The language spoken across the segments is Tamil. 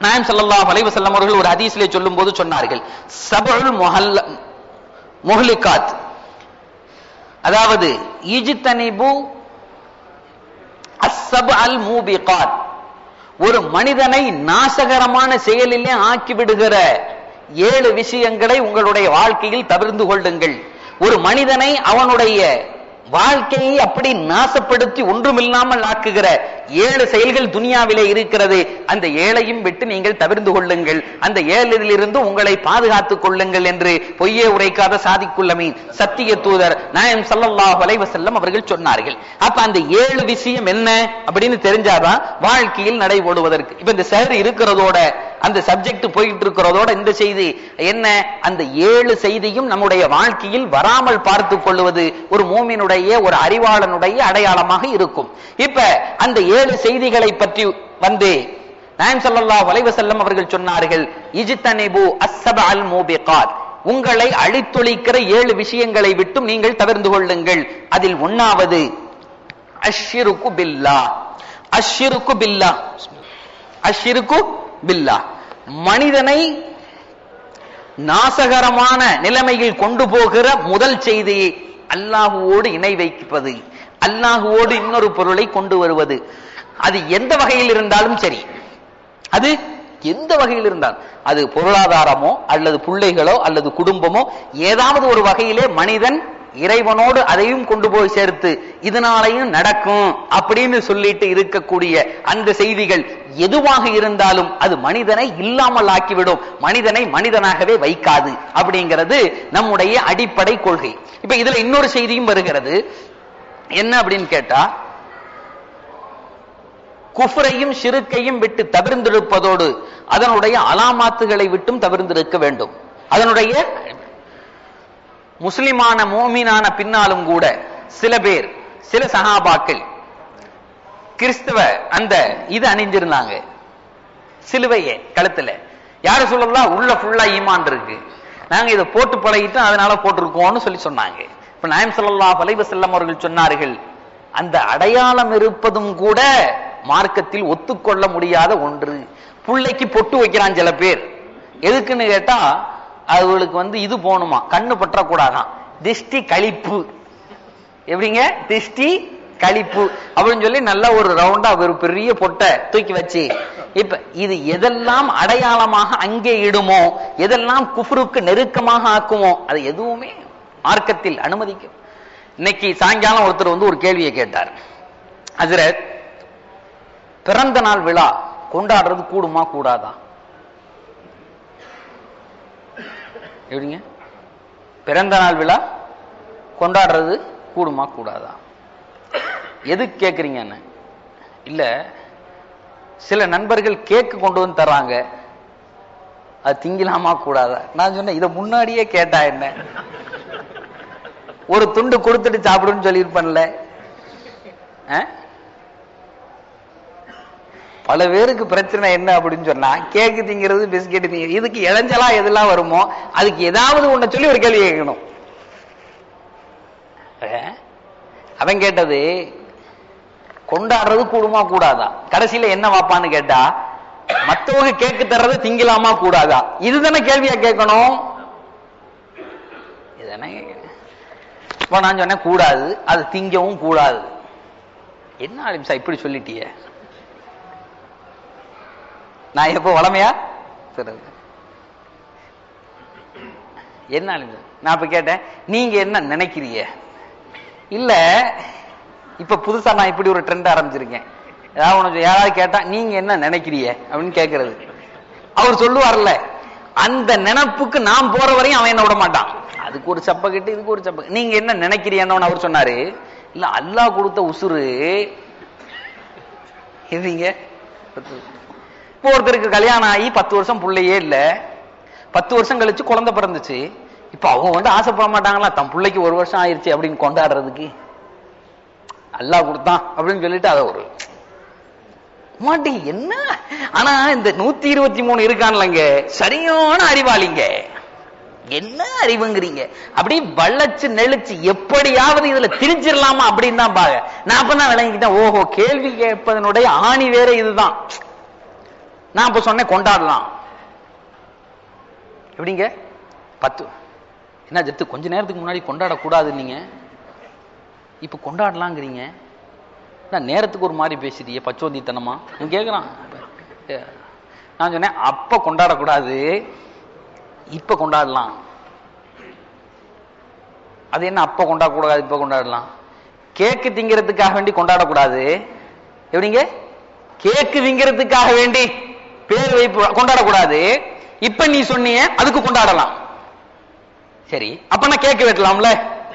நாயம் ஸல்லல்லாஹு அலைஹி வஸல்லம் அவர்கள் ஒரு ஹதீஸிலே சொல்லும்போது சொன்னார்கள் சபுல் முஹல்ல முஹ்லிகாத் அதாவது இஜ்தனிபு அஸ்ஸப் அல் மூபிகாத் ஒரு மனிதனை நாசகரமான செயலிலே ஆக்கி விடுகிற ஏழு விஷயங்களை உங்களுடைய வாழ்க்கையில் தவிர்ந்து கொள்ளுங்கள் ஒரு மனிதனை அவனுடைய வாழ்க்கையை அப்படி நாசப்படுத்தி ஒன்றுமில்லாமல் ஆக்குகிற ஏழு செயல்கள் துனியாவிலே இருக்கிறது அந்த ஏழையும் விட்டு நீங்கள் தவிர்ந்து கொள்ளுங்கள் அந்த ஏழிலிருந்து உங்களை பாதுகாத்துக் கொள்ளுங்கள் என்று பொய்யே உரைக்காத சாதிக்குள்ளமீன் சத்திய தூதர் நாயம் ஸல்லல்லாஹு அலைஹி வஸல்லம் அவர்கள் சொன்னார்கள் அப்ப அந்த ஏழு விஷயம் என்ன அப்படின்னு தெரிஞ்சாதான் வாழ்க்கையில் நடைபோடுவதற்கு இப்ப இந்த சேர் இருக்கிறதோட அந்த சப்ஜெக்ட் போயிட்டு இருக்கிறதோட இந்த செய்தி என்ன அந்த ஏழு செய்தியும் நம்முடைய வாழ்க்கையில் வராமல் பார்த்துக் கொள்வது ஒரு மூமினுடைய ஒரு அறிவாளனுடைய அடையாளமாக இருக்கும் இப்ப அந்த ஏழு செய்திகளை பற்றி வந்து நாயம் ஸல்லல்லாஹு அலைஹி வஸல்லம் அவர்கள் சொன்னார்கள் இஜ்தனிபு அஸ்ஸப அல் மூபிகாத் உங்களை அழித்தொழிக்கிற ஏழு விஷயங்களை விட்டும் நீங்கள் தவிர்ந்து கொள்ளுங்கள் அதில் ஒன்னாவது அஷ்ஷிருக்கு பில்லா அஷ்ஷிருக்கு பில்லா அஷ்ஷிருக்கு பில்லா மனிதனை நாசகரமான நிலைமையில் கொண்டு போகிற முதல் செய்தி அல்லாஹுவோடு இணை வைப்பது அல்லாஹுவோடு இன்னொரு பொருளை கொண்டு வருவது அது எந்த வகையில் இருந்தாலும் சரி அது எந்த வகையில் இருந்தாலும் அது பொருளாதாரமோ அல்லது பிள்ளைகளோ அல்லது குடும்பமோ ஏதாவது ஒரு வகையிலே மனிதன் இறைவனோடு அதையும் கொண்டு போய் சேர்த்து இதனாலையும் நடக்கும் அப்படின்னு சொல்லிட்டு இருக்கக்கூடிய அந்த செய்திகள் எதுவாக இருந்தாலும் அது மனிதனை இல்லாமல் ஆக்கிவிடும் மனிதனை மனிதனாகவே வைக்காது அப்படிங்கிறது நம்முடைய அடிப்படை கொள்கை இப்ப இதுல இன்னொரு செய்தியும் வருகிறது என்ன அப்படின்னு கேட்டா குஃப்ரையும் ஷிருக்கையும் விட்டு தவிர்ந்திருப்பதோடு அதனுடைய அலாமாத்துகளை விட்டும் தவிர்ந்திருக்க வேண்டும் அதனுடைய முஸ்லிமான மோமீனான பின்னாலும் கூட சில பேர் சில சகாபாக்கள் கிறிஸ்தவ அந்த இது அணிஞ்சிருந்தாங்க சிலுவையே கழுத்துல யாரு சொல்லலாம் உள்ள ஃபுல்லா ஈமான் இருக்கு நாங்க இதை போட்டு பழகிட்டோம் அதனால போட்டிருக்கோம்னு சொல்லி சொன்னாங்க இப்ப நாயம் ஸல்லல்லாஹு அலைஹி வஸல்லம் அவர்கள் சொன்னார்கள் அந்த அடையாளம் இருப்பதும் கூட மார்க்கத்தில் ஒத்துக்கொள்ள முடியாத ஒன்று புள்ளைக்கு பொட்டு வைக்கிறான் சில பேர் எதுக்குன்னு கேட்டா அவங்களுக்கு வந்து இது போகணுமா கண்ணு பற்றக்கூடாதான் திஷ்டி கழிப்பு எப்படிங்க திஷ்டி கழிப்பு அப்படின்னு சொல்லி நல்ல ஒரு ரவுண்டா ஒரு பெரிய பொட்டை தூக்கி வச்சு இப்ப இது எதெல்லாம் அடையாளமாக அங்கே இடுமோ எதெல்லாம் குஃப்ருக்கு நெருக்கமாக ஆக்குமோ அது எதுவுமே மார்க்கத்தில் அனுமதிக்கும் இன்னைக்கு சாயங்காலம் ஒருத்தர் வந்து ஒரு கேள்வியை கேட்டார் ஹஜரத் பிறந்த நாள் விழா கொண்டாடுறது கூடுமா கூடாதா எப்படிங்க பிறந்த நாள் விழா கொண்டாடுறது கூடுமா கூடாதா எதுக்கு கேக்குறீங்க என்ன இல்ல சில நண்பர்கள் கேக்கு கொண்டு வந்து தர்றாங்க அது திங்கலாமா கூடாதா நான் சொன்னேன் இதை முன்னாடியே கேட்டா என்ன ஒரு துண்டு கொடுத்துட்டு சாப்பிடுன்னு சொல்லியிருப்பேன்ல ஆ? பல பேருக்கு பிரச்சனை என்ன அப்படின்னு சொன்னா கேக்கு திங்கிறது பிஸ்கெட் திங்கிறது இதுக்கு இளைஞ்சலா எதெல்லாம் வருமோ அதுக்கு ஏதாவது ஒண்ணு சொல்லி ஒரு கேள்வி கேட்கணும் ஆ? அவன் கேட்டது கொண்டாடுறது கூடுமா கூடாதா கடைசியில என்ன வாப்பான்னு கேட்டா மத்தவங்க கேக்கு தர்றது திங்கலாமா கூடாதா இதுதானே கேள்வியா கேட்கணும் இதுதானே கேட்கணும். இப்ப நான் சொன்னேன் கூடாது அது திங்கவும் கூடாது என்ன ஆலிம்சா இப்படி சொல்லிட்டியே நான் எப்போ வளமையா சரி என்ன ஆலிம்சா நான் இப்ப கேட்டேன் நீங்க என்ன நினைக்கிறீங்க இல்ல இப்ப புதுசா நான் இப்படி ஒரு ட்ரெண்ட் ஆரம்பிச்சிருக்கேன் ஏதாவது உனக்கு யாராவது கேட்டா நீங்க என்ன நினைக்கிறீங்க அப்படின்னு கேட்கறது அவர் சொல்லுவார்ல அந்த நினைப்புக்கு நான் போற வரையும் அவன் என்ன விட மாட்டான் அதுக்கு ஒரு சப்ப கிட்டு இதுக்கு ஒரு சப்ப நீங்க என்ன நினைக்கிறீங்கன்னு அவர் சொன்னாரு இல்ல அல்லாஹ் கொடுத்த உசுறு இதுங்க இப்போ ஒருத்தருக்கு கல்யாணம் ஆகி பத்து வருஷம் பிள்ளையே இல்ல பத்து வருஷம் கழிச்சு குழந்தை பிறந்துச்சு இப்ப அவங்க வந்து ஆசைப்பட மாட்டாங்களா தன் பிள்ளைக்கு ஒரு வருஷம் ஆயிருச்சு அப்படின்னு கொண்டாடுறதுக்கு அல்லாஹ் கொடுத்தான் அப்படின்னு சொல்லிட்டு அதை ஒரு மாட்டி என்ன ஆனா இந்த நூத்தி இருபத்தி மூணு இருக்கான்லங்க சரியான அறிவாளிங்க என்ன அறிவுங்கிறீங்க அப்படி வள்ளச்சு நெளிச்சு எப்படியாவது இதுல திரிச்சிடலாமா அப்படின்னு தான் பாங்க நான் அப்பதான் விளங்கிக்கிட்டேன் ஓஹோ கேள்வி கேட்பதனுடைய ஆணி வேற இதுதான் நான் இப்ப சொன்னேன் கொண்டாடலாம் எப்படிங்க பத்து என்ன ஜெத்து கொஞ்ச நேரத்துக்கு முன்னாடி கொண்டாடக்கூடாது நீங்க இப்ப கொண்டாடலாங்கிறீங்க நான் நேரத்துக்கு ஒரு மாதிரி பேசுறியே பச்சோந்தித்தனமா அவன் கேக்குறான் நான் சொன்னேன் அப்ப கொண்டாடக்கூடாது இப்ப கொண்டாடலாம் அது என்ன அப்ப கொண்டாடக்கூடாது இப்ப கொண்டாடலாம் கேக்கு திங்கிறதுக்காக வேண்டி கொண்டாடக்கூடாது எப்படிங்க கேக்கு திங்கிறதுக்காக வேண்டி பேர் வைப்பு கொண்டாடக்கூடாது இப்ப நீ சொன்னிய அதுக்கு கொண்டாடலாம் சரி அப்ப கேக்கு வெட்டலாம்ல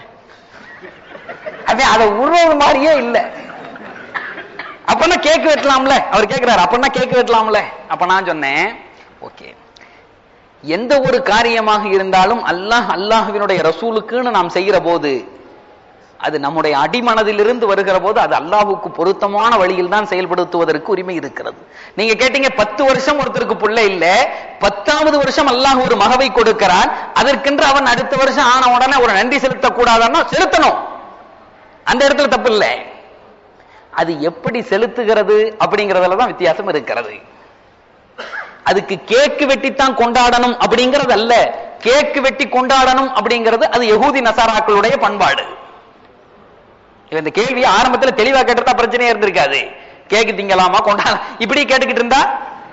அதே அதை உருவது மாதிரியே இல்ல அப்பனா கேக்கு வெட்டலாம்ல அவர் கேக்குறாரு அப்பனா கேக்கு வெட்டலாம்ல அப்ப நான் சொன்னேன் ஓகே எந்த ஒரு காரியமாக இருந்தாலும் அல்லாஹ் அல்லாஹ்வினுடைய ரசூலுக்குன்னு நாம் செய்கிற போது அது நம்முடைய அடிமனதிலிருந்து வருகிற போது அது அல்லாஹுக்கு பொருத்தமான வழியில் தான் செயல்படுத்துவதற்கு உரிமை இருக்கிறது நீங்க கேட்டீங்க பத்து வருஷம் ஒருத்தருக்கு புள்ள இல்ல பத்தாவது வருஷம் அல்லாஹ் ஒரு மகவை கொடுக்கிறான் அதற்கென்று அவன் அடுத்த வருஷம் ஆன உடனே ஒரு நன்றி செலுத்தக்கூடாதுன்னா செலுத்தணும் அந்த இடத்துல தப்பு இல்லை அது எப்படி செலுத்துகிறது அப்படிங்கறதுல தான் வித்தியாசம் இருக்கிறது அதுக்கு கேக்கு வெட்டித்தான் கொண்டாடணும் அப்படிங்கிறது அல்ல கேக்கு வெட்டி கொண்டாடணும் அப்படிங்கிறது அது யகூதி நசாராக்களுடைய பண்பாடு இவன் இந்த கேள்வி ஆரம்பத்துல தெளிவா கேட்டதா பிரச்சனையா இருந்திருக்காது கேக்கு திங்கலாமா கொண்டாட இப்படி கேட்டுக்கிட்டு இருந்தா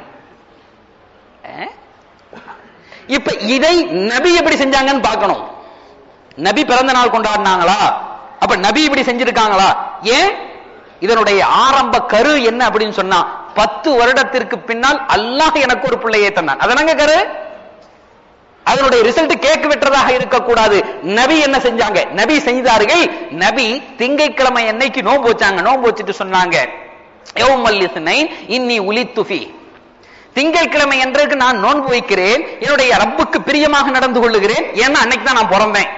அஹ்? இப்ப இதை நபி எப்படி செஞ்சாங்கன்னு பார்க்கணும் நபி பிறந்த நாள் கொண்டாடினாங்களா அப்ப நபி இப்படி செஞ்சிருக்காங்களா ஏன் இதனுடைய ஆரம்ப கரு என்ன அப்படின்னு சொன்னா பத்து வருடத்திற்கு பின்னால் அல்லாஹ் எனக்கு ஒரு பிள்ளையை தந்தான் அதனங்க கரு அதனுடைய ரிசல்ட் கேக் வெற்றதாக இருக்கக்கூடாது நபி என்ன செஞ்சாங்க நபி செய்தார்கள் நபி திங்கட்கிழமை என்னைக்கு நோன்பு வச்சாங்க நோன்பு வச்சுட்டு சொன்னாங்க யௌமல் இஸ்னைன் இன்னி உலித்துஃபி திங்கட்கிழமை என்றுக்கு நான் நோன்பு வைக்கிறேன் என்னுடைய ரப்புக்கு பிரியமாக நடந்து கொள்ளுகிறேன் ஏன்னா அன்னைக்கு தான் நான் பிறந்தேன்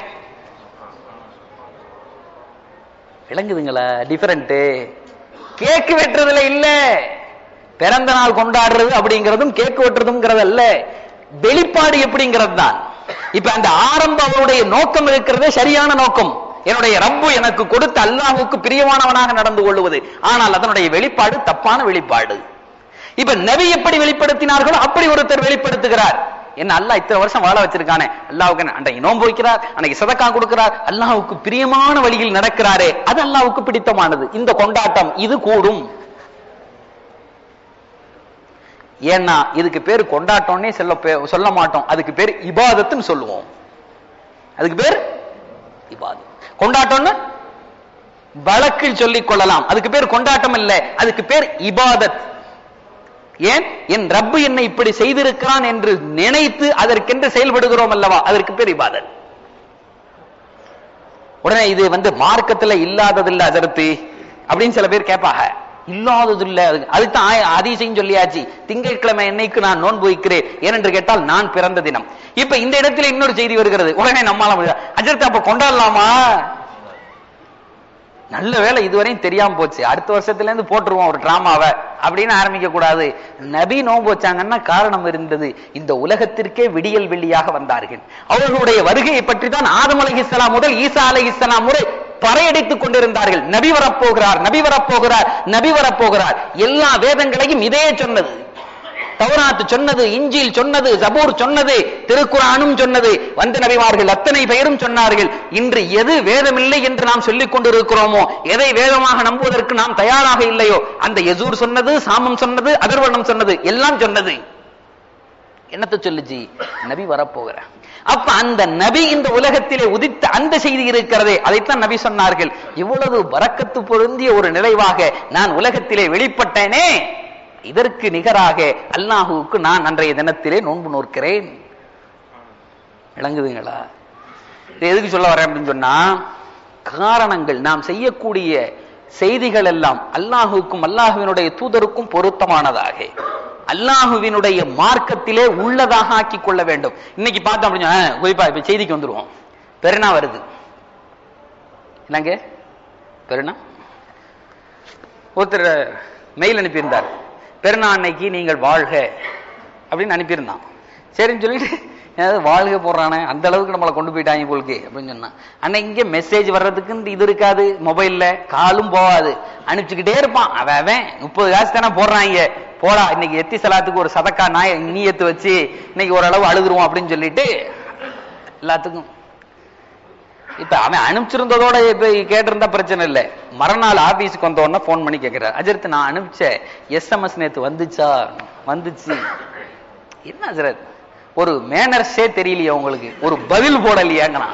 விளங்குதுங்களா டிஃபரெண்ட் கேக்கு வெட்டுறதுல இல்ல பிறந்த நாள் கொண்டாடுறது அப்படிங்கிறதும் கேக்கு வெட்டுறதுங்கிறது அல்ல வெளிப்பாடு எப்படிங்கிறது தான் இப்ப அந்த ஆரம்ப அவருடைய நோக்கம் இருக்கிறதே சரியான நோக்கம் என்னுடைய ரப்பு எனக்கு கொடுத்த அல்லாஹுக்கு பிரியமானவனாக நடந்து கொள்வது ஆனால் அதனுடைய வெளிப்பாடு தப்பான வெளிப்பாடு இப்ப நபி எப்படி வெளிப்படுத்தினார்களோ அப்படி ஒருத்தர் வெளிப்படுத்துகிறார் என்ன அல்லாஹ் இத்தனை வருஷம் வாழ வச்சிருக்கானே அல்லாஹ்வுக்கு அன்றைக்கு நோன்பு வைக்கிறார் அன்னைக்கு சதக்கா கொடுக்கிறார் அல்லாஹ்வுக்கு பிரியமான வழியில் நடக்கிறாரே அது அல்லாஹ்வுக்கு பிடித்தமானது இந்த கொண்டாட்டம் இது கூடும் ஏன்னா இதுக்கு பேர் கொண்டாட்டம்னே சொல்ல பே- சொல்ல மாட்டோம் அதுக்கு பேர் இபாதத்துன்னு சொல்லுவோம் அதுக்கு பேர் இபாதத் கொண்டாட்டம்னு வழக்கில் சொல்லிக் கொள்ளலாம் அதுக்கு பேர் கொண்டாட்டம் இல்ல அதுக்கு பேர் இபாதத் ஏன் என் ரப்பு என்னை இப்படி செய்திருக்கிறான் என்று நினைத்து அதற்கென்று செயல்படுகிறோம் அல்லவா அதற்கு பேர் இபாதத் உடனே இது வந்து மார்க்கத்துல இல்லாததில்ல அதற்கு அப்படின்னு சில பேர் கேட்பாங்க இல்லாதது இல்ல அது அதுதான் அதிசயம் சொல்லியாச்சு திங்கட்கிழமை என்னைக்கு நான் நோன்பு வைக்கிறேன் ஏனென்று கேட்டால் நான் பிறந்த தினம் இப்ப இந்த இடத்துல இன்னொரு செய்தி வருகிறது உடனே நம்மால அஜர்த்து அப்ப கொண்டாடலாமா நல்ல வேலை இதுவரையும் தெரியாம போச்சு அடுத்த வருஷத்துல இருந்து போட்டுருவோம் ஒரு டிராமாவை அப்படின்னு ஆரம்பிக்க கூடாது நபி நோன்பு வச்சாங்கன்னா காரணம் இருந்தது இந்த உலகத்திற்கே விடியல் வெள்ளியாக வந்தார்கள் அவர்களுடைய வருகையை பற்றி தான் ஆதம் அலைஹிஸ்ஸலாம் முதல் ஈசா அலைஹிஸ்ஸலாம் முறை பறையடித்துக் கொண்டிருந்தார்கள் நபி வரப்போகிறார் நபி வரப்போகிறார் நபி வரப்போகிறார் எல்லா வேதங்களையும் இதே சொன்னது தௌராத் சொன்னது இஞ்சில் சொன்னது ஜபூர் சொன்னது திருக்குரானும் சொன்னது வந்த நபிமார்கள் அத்தனை பெயரும் சொன்னார்கள் இன்று எது வேதமில்லை என்று நாம் சொல்லிக் கொண்டிருக்கிறோமோ எதை வேதமாக நம்புவதற்கு நாம் தயாராக இல்லையோ அந்த யசூர் சொன்னது சாமம் சொன்னது அதர்வனம் சொன்னது எல்லாம் சொன்னது என்னத்தை சொல்லுச்சு நபி வரப்போகிற அப்ப அந்த நபி இந்த உலகத்திலே உதித்த அந்த செய்தி இருக்கிறதே அதைத்தான் நபி சொன்னார்கள் இவ்வளவு வரக்கத்து பொருந்திய ஒரு நிறைவாக நான் உலகத்திலே வெளிப்பட்டேனே இதற்கு நிகராக அல்லாஹுவுக்கு நான் அன்றைய தினத்திலே நோன்பு நோக்கிறேன் விளங்குதுங்களா இது எதுக்கு சொல்ல வரேன் அப்படின்னு சொன்னா காரணங்கள் நாம் செய்யக்கூடிய செய்திகள் எல்லாம் அல்லாஹுக்கும் அல்லாஹுவினுடைய தூதருக்கும் பொருத்தமானதாக அல்லாஹுவினுடைய மார்க்கத்திலே உள்ளதாக ஆக்கிக் கொள்ள வேண்டும் இன்னைக்கு பார்த்தோம் அப்படின்னா ஆ, குறிப்பா இப்ப செய்திக்கு வந்துருவோம் பெருனா வருது என்னங்க பெருனா ஒருத்தர் மெயில் அனுப்பியிருந்தார் பெருனா அன்னைக்கு நீங்கள் வாழ்க அப்படின்னு அனுப்பியிருந்தான் சரின்னு சொல்லிட்டு ஏதாவது வாழ்க போடுறானே அந்த அளவுக்கு நம்மளை கொண்டு போயிட்டாங்க போலுக்கு அப்படின்னு சொன்னா அன்னைக்கு இங்க மெசேஜ் வர்றதுக்கு இது இருக்காது மொபைல்ல காலும் போகாது அனுப்பிச்சுக்கிட்டே இருப்பான் அவன் அவன் முப்பது காசு தானே போடுறாங்க போடா இன்னைக்கு எத்தி சலாத்துக்கு ஒரு சதக்கா நாய் நீயத்து வச்சு இன்னைக்கு ஓரளவு அழுதுருவோம் அப்படின்னு சொல்லிட்டு எல்லாத்துக்கும் இப்ப அவன் அனுப்பிச்சிருந்ததோட இப்ப கேட்டிருந்தா பிரச்சனை இல்ல மறுநாள் ஆபீஸுக்கு வந்த உடனே போன் பண்ணி கேட்கிறார் அஜரத் நான் அனுப்பிச்ச எஸ்எம்எஸ் நேத்து வந்துச்சா வந்துச்சு என்ன அஜரத் ஒரு மேனர்ஸே தெரியலையா உங்களுக்கு ஒரு பதில் போடலையாங்கிறான்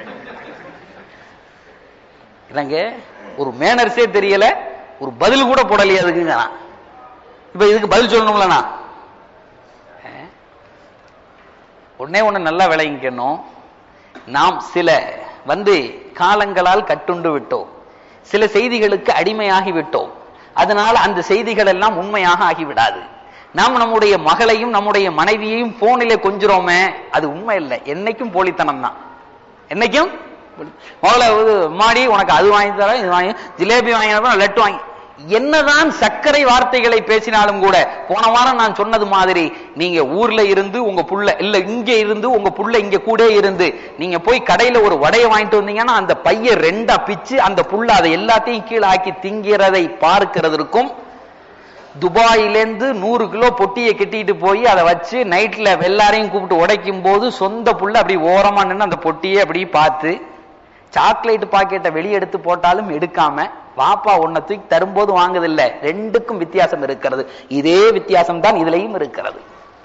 இல்லைங்க ஒரு மேனர்ஸே தெரியல ஒரு பதில் கூட போடலையா அதுக்குங்கிறான் இப்ப இதுக்கு பதில் சொல்லணும்ல நான் அஹ்? உடனே ஒண்ணு நல்லா விளங்கிக்கணும் நாம் சில வந்து காலங்களால் கட்டுண்டு விட்டோம் சில செய்திகளுக்கு அடிமையாகி விட்டோம் அதனால அந்த செய்திகள் எல்லாம் உண்மையாக ஆகிவிடாது நாம் நம்முடைய மகளையும் நம்முடைய மனைவியையும் போனிலே கொஞ்சுறோமே அது உண்மை இல்லை என்னைக்கும் போலித்தனம் தான் என்னைக்கும் மகளை மாடி உனக்கு அது வாங்கி தரேன் இது வாங்கி ஜிலேபி வாங்கி தரேன் லட்டு வாங்கி என்னதான் சர்க்கரை வார்த்தைகளை பேசினாலும் கூட போன வாரம் நான் சொன்னது மாதிரி நீங்க ஊர்ல இருந்து உங்க புள்ள இல்ல இங்க இருந்து உங்க புள்ள இங்க கூட இருந்து நீங்க போய் கடையில ஒரு வடையை வாங்கிட்டு வந்தீங்கன்னா அந்த பைய ரெண்டா பிச்சு அந்த புள்ள அதை எல்லாத்தையும் கீழே ஆக்கி திங்கிறதை பார்க்கிறதற்கும் துபாயிலேருந்து நூறு கிலோ பொட்டியை கட்டிட்டு போய் அதை வச்சு நைட்ல எல்லாரையும் கூப்பிட்டு உடைக்கும் போது சொந்த புள்ள அப்படி ஓரமா நின்று அந்த பொட்டியை அப்படி பார்த்து சாக்லேட் பாக்கெட்டை வெளியே எடுத்து போட்டாலும் எடுக்காம வாப்பா உன்னை தூக்கி தரும்போது வாங்குதில்ல ரெண்டுக்கும் வித்தியாசம் இருக்கிறது இதே வித்தியாசம் தான் இதுலயும் இருக்கிறது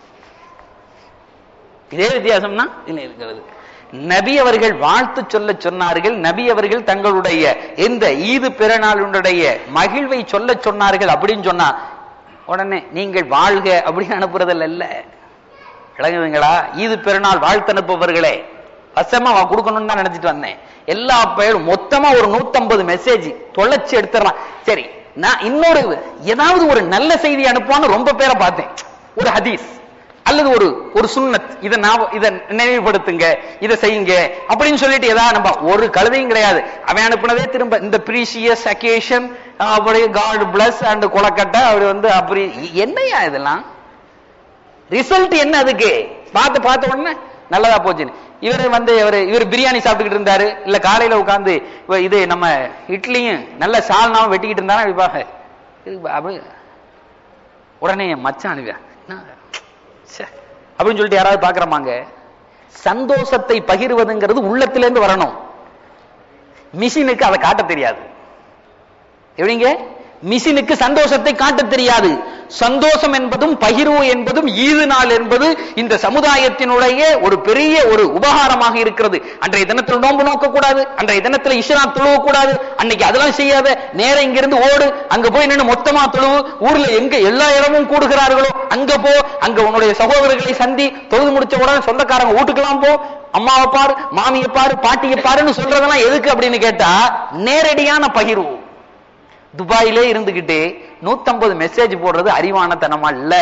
இதே வித்தியாசம்னா இதுல இருக்கிறது நபி அவர்கள் வாழ்த்து சொல்ல சொன்னார்கள் நபி அவர்கள் தங்களுடைய இந்த ஈது பிறநாளுடைய மகிழ்வை சொல்ல சொன்னார்கள் அப்படின்னு சொன்னா உடனே நீங்கள் வாழ்க அப்படின்னு அனுப்புறதில்ல இல்ல விளங்குதுங்களா ஈது பெருநாள் வாழ்த்து அனுப்புபவர்களே வசமா அவன் கொடுக்கணும்னு தான் நினைச்சிட்டு வந்தேன் எல்லா பேரும் மொத்தமா ஒரு நூத்தம்பது மெசேஜ் தொலைச்சு எடுத்துடலாம் சரி நான் இன்னொரு ஏதாவது ஒரு நல்ல செய்தி அனுப்புவான்னு ரொம்ப பேரை பார்த்தேன் ஒரு ஹதீஸ் அல்லது ஒரு ஒரு சுன்னத் இதை நான் இதை நினைவுபடுத்துங்க இதை செய்யுங்க அப்படின்னு சொல்லிட்டு ஏதாவது நம்ம ஒரு கழுதையும் கிடையாது அவன் அனுப்புனதே திரும்ப இந்த ப்ரீசியஸ் அக்கேஷன் அப்படியே காட் பிளஸ் அண்ட் கொலக்கட்டை அப்படி வந்து அப்படி என்னையா இதெல்லாம் ரிசல்ட் என்ன அதுக்கு பார்த்து பார்த்த உடனே நல்லதா போச்சுன்னு இவர் வந்து இவர் இவர் பிரியாணி சாப்பிட்டுக்கிட்டு இருந்தாரு இல்ல காலையில உட்காந்து இது நம்ம இட்லியும் நல்ல சால்னாவும் வெட்டிக்கிட்டு இருந்தாரா இப்படி பாக்க. இது அப்படி உடனே என் மச்சான் அனுப்பியா என்ன ச்சே. அப்படின்னு சொல்லிட்டு யாராவது பாக்குறமாங்க சந்தோஷத்தை பகிர்வதுங்கிறது உள்ளத்திலிருந்து வரணும் மிஷினுக்கு அதை காட்ட தெரியாது எப்படிங்க மிஷினுக்கு சந்தோஷத்தை காட்ட தெரியாது சந்தோஷம் என்பதும் பகிர்வு என்பதும் ஈது நாள் என்பது இந்த சமுதாயத்தினுடைய ஒரு பெரிய ஒரு உபகாரமாக இருக்கிறது அன்றைய தினத்தில் நோன்பு நோக்க கூடாது அன்றைய தினத்தில் இஸ்ரா தொழுவ கூடாது அன்னைக்கு அதெல்லாம் செய்யாத நேரம் இங்கிருந்து ஓடு அங்க போய் நின்று மொத்தமா தொழுவு ஊர்ல எங்க எல்லா இடமும் கூடுகிறார்களோ அங்க போ அங்க உன்னுடைய சகோதரர்களை சந்தி தொழுது முடிச்ச உடனே சொந்தக்காரங்க வீட்டுக்கெல்லாம் போ அம்மாவை பாரு மாமியை பாரு பாட்டியை பாருன்னு சொல்றதெல்லாம் எதுக்கு அப்படின்னு கேட்டா நேரடியான பகிர்வு துபாயிலே இருந்துகிட்டு நூத்தம்பது மெசேஜ் போடுறது அறிவானத்தனமா இல்ல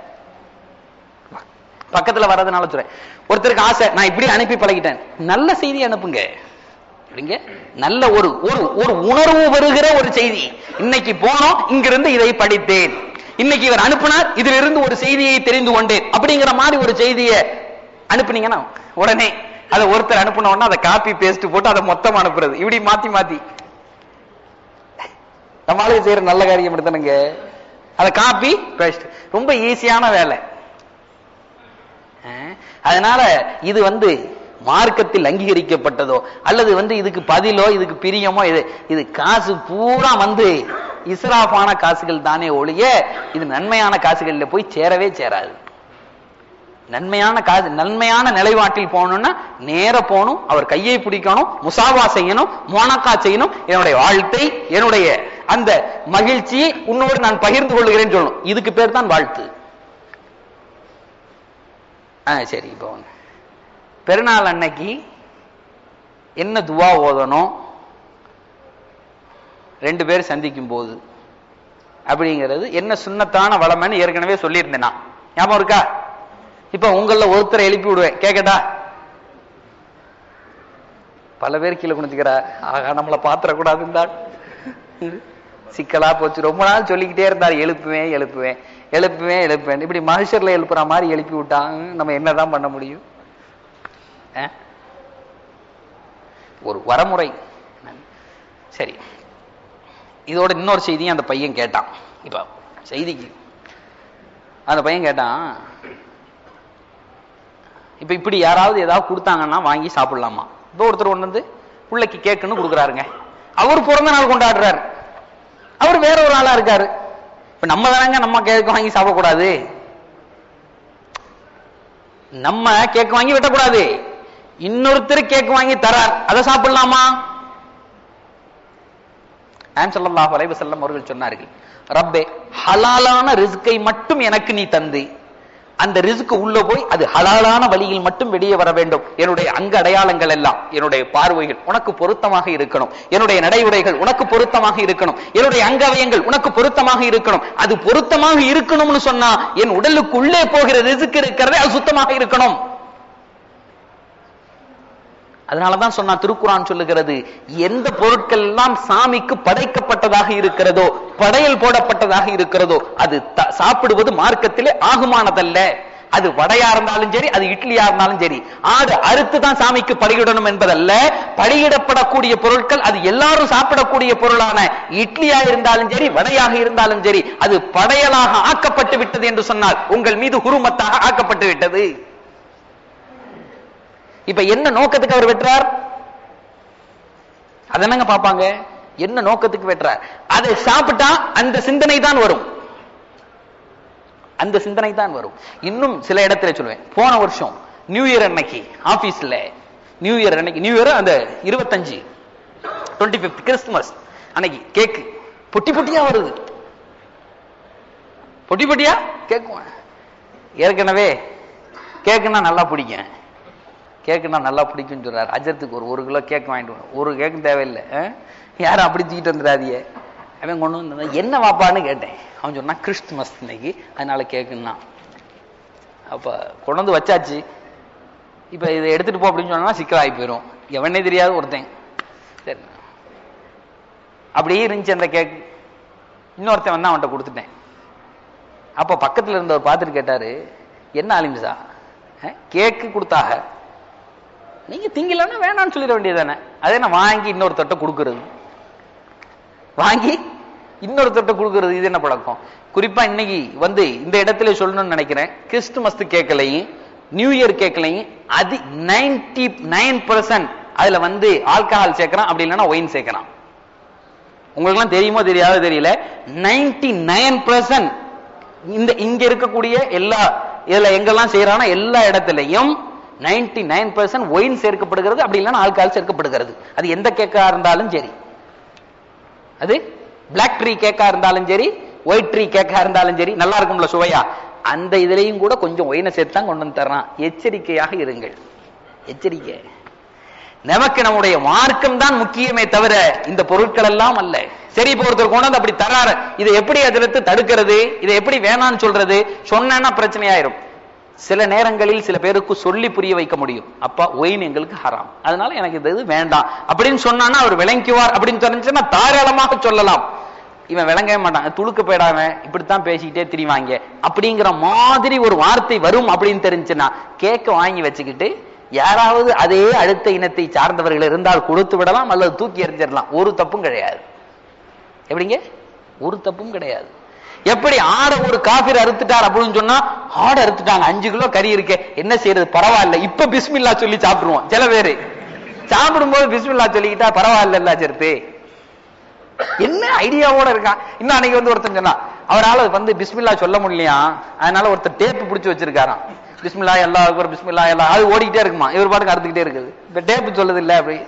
பக்கத்துல வர்றதுனால சொல்றேன் ஒருத்தருக்கு ஆசை நான் இப்படி அனுப்பி பழகிட்டேன் நல்ல செய்தி அனுப்புங்க அப்படிங்க நல்ல ஒரு ஒரு ஒரு உணர்வு வருகிற ஒரு செய்தி இன்னைக்கு போனோம் இங்கிருந்து இதை படித்தேன் இன்னைக்கு இவர் அனுப்பினார் இதிலிருந்து ஒரு செய்தியை தெரிந்து கொண்டேன் அப்படிங்கிற மாதிரி ஒரு செய்தியை அனுப்புனீங்கன்னா உடனே அதை ஒருத்தர் அனுப்பின உடனே அதை காப்பி பேஸ்ட் போட்டு அதை மொத்தம் அனுப்புறது இப்படி மாத்தி மாத்தி நம்மளால செய்யற நல்ல காரியம் எடுத்தானுங்க அதை காப்பி பேஸ்ட் ரொம்ப ஈஸியான வேலை அஹ், அதனால இது வந்து மார்க்கத்தில் அங்கீகரிக்கப்பட்டதோ அல்லது வந்து இதுக்கு பதிலோ இதுக்கு பிரியமோ இது இது காசு பூரா வந்து இஸ்ராஃபான காசுகள் தானே ஒழிய இது நன்மையான காசுகள்ல போய் சேரவே சேராது நன்மையான காசு நன்மையான நிலைப்பாட்டில் போகணும்னா நேர போகணும் அவர் கையை பிடிக்கணும் முசாவா செய்யணும் மோனக்கா செய்யணும் என்னுடைய வாழ்த்தை என்னுடைய அந்த மகிழ்ச்சியை உன்னோடு நான் பகிர்ந்து கொள்கிறேன்னு சொல்லணும் இதுக்கு பேர் தான் வாழ்த்து ஆ சரி இப்போ வாங்க. பெருநாள் அன்னைக்கு என்ன துவா ஓதணும் ரெண்டு பேர் சந்திக்கும் போது அப்படிங்கிறது என்ன சுண்ணத்தான வளமைன்னு ஏற்கனவே சொல்லியிருந்தேன் நான் ஞாபகம் இருக்கா இப்ப உங்கள ஒருத்தரை எழுப்பி விடுவேன் கேக்கட்டா பல பேர் கீழே குனிச்சுக்கிறா ஆகா நம்மளை பாத்திரக்கூடாதுன்னு தான் சிக்கலா போச்சு ரொம்ப நாள் சொல்லிக்கிட்டே இருந்தார் எழுப்புவேன் எழுப்புவேன் எழுப்புவேன் எழுப்புவேன் இப்படி மனுஷர்ல எழுப்புற மாதிரி எழுப்பி விட்டாங்க நம்ம என்னதான் பண்ண முடியும் அஹ்? ஒரு வரமுறை சரி இதோட இன்னொரு செய்தியும் அந்த பையன் கேட்டான் இப்ப செய்திக்கு அந்த பையன் கேட்டான் இப்ப இப்படி யாராவது ஏதாவது கொடுத்தாங்கன்னா வாங்கி சாப்பிடலாமா இப்ப ஒருத்தர் ஒண்ணு வந்து பிள்ளைக்கு கேக்குன்னு கொடுக்குறாருங்க அவர் பிறந்த நாள் கொண்டாடுறாரு அவர் வேற ஒரு ஆளா இருக்காரு இப்ப நம்ம தானங்க நம்ம கேக் வாங்கி சாப்பிடக்கூடாது நம்ம கேக் வாங்கி வெட்டக்கூடாது இன்னொருத்தர் கேக் வாங்கி தரார் அதை சாப்பிடலாமா ஆம் ஸல்லல்லாஹு அலைஹி வஸல்லம் அவர்கள் சொன்னார்கள் ரப்பே ஹலாலான ரிஸ்கை மட்டும் எனக்கு நீ தந்து அந்த ரிஸ்க் உள்ள போய் அது ஹலாலான வழியில் மட்டும் வெளியே வர வேண்டும் என்னுடைய அங்க அடையாளங்கள் எல்லாம் என்னுடைய பார்வைகள் உனக்கு பொருத்தமாக இருக்கணும் என்னுடைய நடைமுறைகள் உனக்கு பொருத்தமாக இருக்கணும் என்னுடைய அங்கவயங்கள் உனக்கு பொருத்தமாக இருக்கணும் அது பொருத்தமாக இருக்கணும்னு சொன்னா என் உடலுக்கு உள்ளே போகிற ரிஸ்க் இருக்கிறதே அது சுத்தமாக இருக்கணும் அதனாலதான் சொன்னா திருக்குறான் சொல்லுகிறது எந்த பொருட்கள் எல்லாம் சாமிக்கு படைக்கப்பட்டதாக இருக்கிறதோ படையல் போடப்பட்டதாக இருக்கிறதோ அது த- சாப்பிடுவது மார்க்கத்திலே ஆகுமானதல்ல அது வடையா இருந்தாலும் சரி அது இட்லியா இருந்தாலும் சரி ஆடு அறுத்து தான் சாமிக்கு படையிடணும் என்பதல்ல படையிடப்படக்கூடிய பொருட்கள் அது எல்லாரும் சாப்பிடக்கூடிய பொருளான இட்லியா இருந்தாலும் சரி வடையாக இருந்தாலும் சரி அது படையலாக ஆக்கப்பட்டு விட்டது என்று சொன்னால் உங்கள் மீது குருமத்தாக ஆக்கப்பட்டு விட்டது இப்ப என்ன நோக்கத்துக்கு அவர் வெட்டுறார் அது என்னங்க பாப்பாங்க என்ன நோக்கத்துக்கு வெட்டுறார் அதை சாப்பிட்டா அந்த சிந்தனை தான் வரும் அந்த சிந்தனை தான் வரும் இன்னும் சில இடத்துல சொல்லுவேன் போன வருஷம் நியூ இயர் அன்னைக்கு ஆபீஸ்ல நியூ இயர் அன்னைக்கு நியூ இயர் அந்த இருபத்தஞ்சு டுவெண்ட்டி பிப்த் கிறிஸ்துமஸ் அன்னைக்கு கேக்கு பொட்டி பொட்டியா வருது பொட்டி பொட்டியா கேக்குவேன் ஏற்கனவே கேக்குன்னா நல்லா பிடிக்கும் கேக்குன்னா நல்லா பிடிக்கும்னு சொல்றாரு அஜரத்துக்கு ஒரு ஒரு கிலோ கேக் வாங்கிட்டு வரணும். ஒரு கேக்கும் தேவையில்லை அஹ்? யாரும் அப்படி தூக்கிட்டு வந்துடாதீங்க அவன் கொண்டு வந்து என்ன வாப்பான்னு கேட்டேன் அவன் சொன்னா கிறிஸ்துமஸ் இன்னைக்கு அதனால கேக்குன்னா அப்ப கொண்டு வந்து வச்சாச்சு இப்ப இதை எடுத்துட்டு போ அப்படின்னு சொன்னா சிக்கலாகி போயிடும் எவனே தெரியாது ஒருத்தன் சரி அப்படியே இருந்துச்சு அந்த கேக் இன்னொருத்தன் வந்து அவன்கிட்ட கொடுத்துட்டேன் அப்ப பக்கத்துல இருந்தவர் பார்த்துட்டு கேட்டாரு என்ன அலிம்சா கேக்கு கொடுத்தாக நீங்க திங்கலன்னா வேணாம்னு சொல்லிட வேண்டியதானே அதே நான் வாங்கி இன்னொரு தொட்டை கொடுக்கறது வாங்கி இன்னொரு தொட்டை கொடுக்கறது இது என்ன பழக்கம் குறிப்பா இன்னைக்கு வந்து இந்த இடத்துல சொல்லணும்னு நினைக்கிறேன் கிறிஸ்துமஸ் கேட்கலையும் நியூ இயர் கேட்கலையும் அது நைன்டி நைன் பர்சன்ட் அதுல வந்து ஆல்கஹால் சேர்க்கறான் அப்படி இல்லைன்னா ஒயின் சேர்க்கறான் உங்களுக்கு எல்லாம் தெரியுமோ தெரியாதோ தெரியல நைன்டி நைன் பர்சன்ட் இந்த இங்க இருக்கக்கூடிய எல்லா இதுல எங்கெல்லாம் செய்யறானா எல்லா இடத்துலயும் நைன்டி நைன் பர்சன்ட் ஒயின் சேர்க்கப்படுகிறது அப்படி இல்லைன்னா ஆல்கஹால் சேர்க்கப்படுகிறது அது எந்த கேக்கா இருந்தாலும் சரி அது பிளாக் ட்ரீ கேக்கா இருந்தாலும் சரி ஒயிட் ட்ரீ கேக்கா இருந்தாலும் சரி நல்லா இருக்கும்ல சுவையா அந்த இதுலயும் கூட கொஞ்சம் ஒயினை சேர்த்து தான் கொண்டு வந்து தர்றான் எச்சரிக்கையாக இருங்கள் எச்சரிக்கை நமக்கு நம்முடைய மார்க்கம் தான் முக்கியமே தவிர இந்த பொருட்கள் எல்லாம் அல்ல சரி இப்போ ஒருத்தர் கொண்டு வந்து அப்படி தராரு இதை எப்படி அதிலிருந்து தடுக்கிறது இதை எப்படி வேணாம்னு சொல்றது சொன்னேன்னா பிரச்சனையாயிரும் சில நேரங்களில் சில பேருக்கு சொல்லி புரிய வைக்க முடியும் அப்பா ஒயின் எங்களுக்கு ஹராம் அதனால எனக்கு இந்த இது வேண்டாம் அப்படின்னு சொன்னான்னா அவர் விளங்குவார் அப்படின்னு தெரிஞ்சுன்னா தாராளமாக சொல்லலாம் இவன் விளங்கவே மாட்டான் துளுக்க போயிடாம இப்படித்தான் பேசிக்கிட்டே திரிவாங்க அப்படிங்கிற மாதிரி ஒரு வார்த்தை வரும் அப்படின்னு தெரிஞ்சுன்னா கேக்க வாங்கி வச்சுக்கிட்டு யாராவது அதே அடுத்த இனத்தை சார்ந்தவர்கள் இருந்தால் கொடுத்து விடலாம் அல்லது தூக்கி எறிஞ்சிடலாம் ஒரு தப்பும் கிடையாது எப்படிங்க ஒரு தப்பும் கிடையாது எப்படி ஆடை ஒரு காஃபிர் அறுத்துட்டார் அப்படின்னு சொன்னா ஆடை அறுத்துட்டாங்க அஞ்சு கிலோ கறி இருக்கே என்ன செய்யறது பரவாயில்ல இப்ப பிஸ்மில்லா சொல்லி சாப்பிடுவோம் சில பேரு சாப்பிடும்போது பிஸ்மில்லா சொல்லிக்கிட்டா பரவாயில்ல சேர்த்து என்ன ஐடியாவோட இருக்கான் இன்னும் அன்னைக்கு வந்து ஒருத்தன் சொன்னா அவரால வந்து பிஸ்மில்லா சொல்ல முடியலையா அதனால ஒருத்தர் டேப் பிடிச்சு வச்சிருக்காராம் பிஸ்மில்லா எல்லா ஒரு பிஸ்மில்லா எல்லாம் அது ஓடிக்கிட்டே இருக்குமா இவர் பாட்டுக்கு அறுத்துக்கிட்டே இருக்குது இப்ப டேப் சொல்லுது இல்ல அப்படி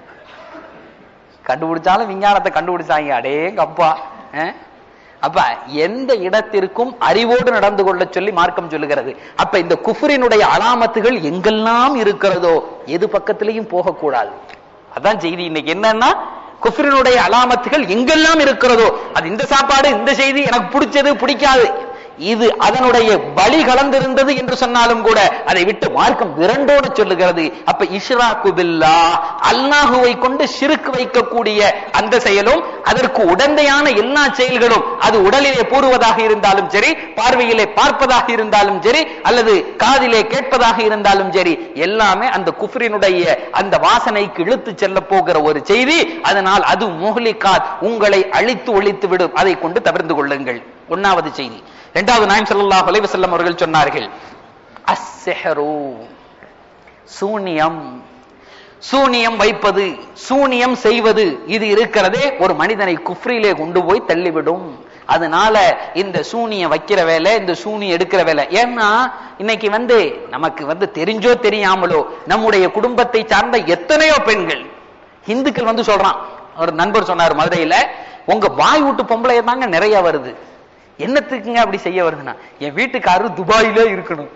கண்டுபிடிச்சாலும் விஞ்ஞானத்தை கண்டுபிடிச்சாங்க அடேங்க அப்பா அஹ்? அப்ப எந்த இடத்திற்கும் அறிவோடு நடந்து கொள்ள சொல்லி மார்க்கம் சொல்லுகிறது அப்ப இந்த குஃபரினுடைய அலாமத்துகள் எங்கெல்லாம் இருக்கிறதோ எது பக்கத்திலையும் போகக்கூடாது அதான் செய்தி இன்னைக்கு என்னன்னா குஃபரினுடைய அலாமத்துகள் எங்கெல்லாம் இருக்கிறதோ அது இந்த சாப்பாடு இந்த செய்தி எனக்கு பிடிச்சது பிடிக்காது இது அதனுடைய பலி கலந்திருந்தது என்று சொன்னாலும் கூட அதை விட்டு மார்க்கம் விரண்டோடு சொல்லுகிறது அப்ப இஷ்ராக்கு பில்லா அல்லாஹுவை கொண்டு சிறுக்கு வைக்கக்கூடிய அந்த செயலும் அதற்கு உடந்தையான எல்லா செயல்களும் அது உடலிலே கூறுவதாக இருந்தாலும் சரி பார்வையிலே பார்ப்பதாக இருந்தாலும் சரி அல்லது காதிலே கேட்பதாக இருந்தாலும் சரி எல்லாமே அந்த குஃப்ரினுடைய அந்த வாசனைக்கு இழுத்து செல்ல போகிற ஒரு செய்தி அதனால் அது முஹ்லிகாத் உங்களை அழித்து ஒழித்து விடும் அதை கொண்டு தவிர்த்து கொள்ளுங்கள் ஒன்னாவது செய்தி இரண்டாவது நாயம் ஸல்லல்லாஹு அலைஹி வஸல்லம் அவர்கள் சொன்னார்கள் அஸ்ஸஹரு சூனியம் சூனியம் வைப்பது சூனியம் செய்வது இது இருக்கிறதே ஒரு மனிதனை குஃப்ரிலே கொண்டு போய் தள்ளிவிடும் அதனால இந்த சூனியம் வைக்கிற வேலை இந்த சூனியம் எடுக்கிற வேலை ஏன்னா இன்னைக்கு வந்து நமக்கு வந்து தெரிஞ்சோ தெரியாமலோ நம்முடைய குடும்பத்தை சார்ந்த எத்தனையோ பெண்கள் இந்துக்கள் வந்து சொல்றான் ஒரு நண்பர் சொன்னார் மதுரையில உங்க வாய் விட்டு பொம்பளை தாங்க நிறைய வருது என்னத்துக்குங்க அப்படி செய்ய வருதுன்னா என் வீட்டுக்காரரு துபாயில இருக்கணும்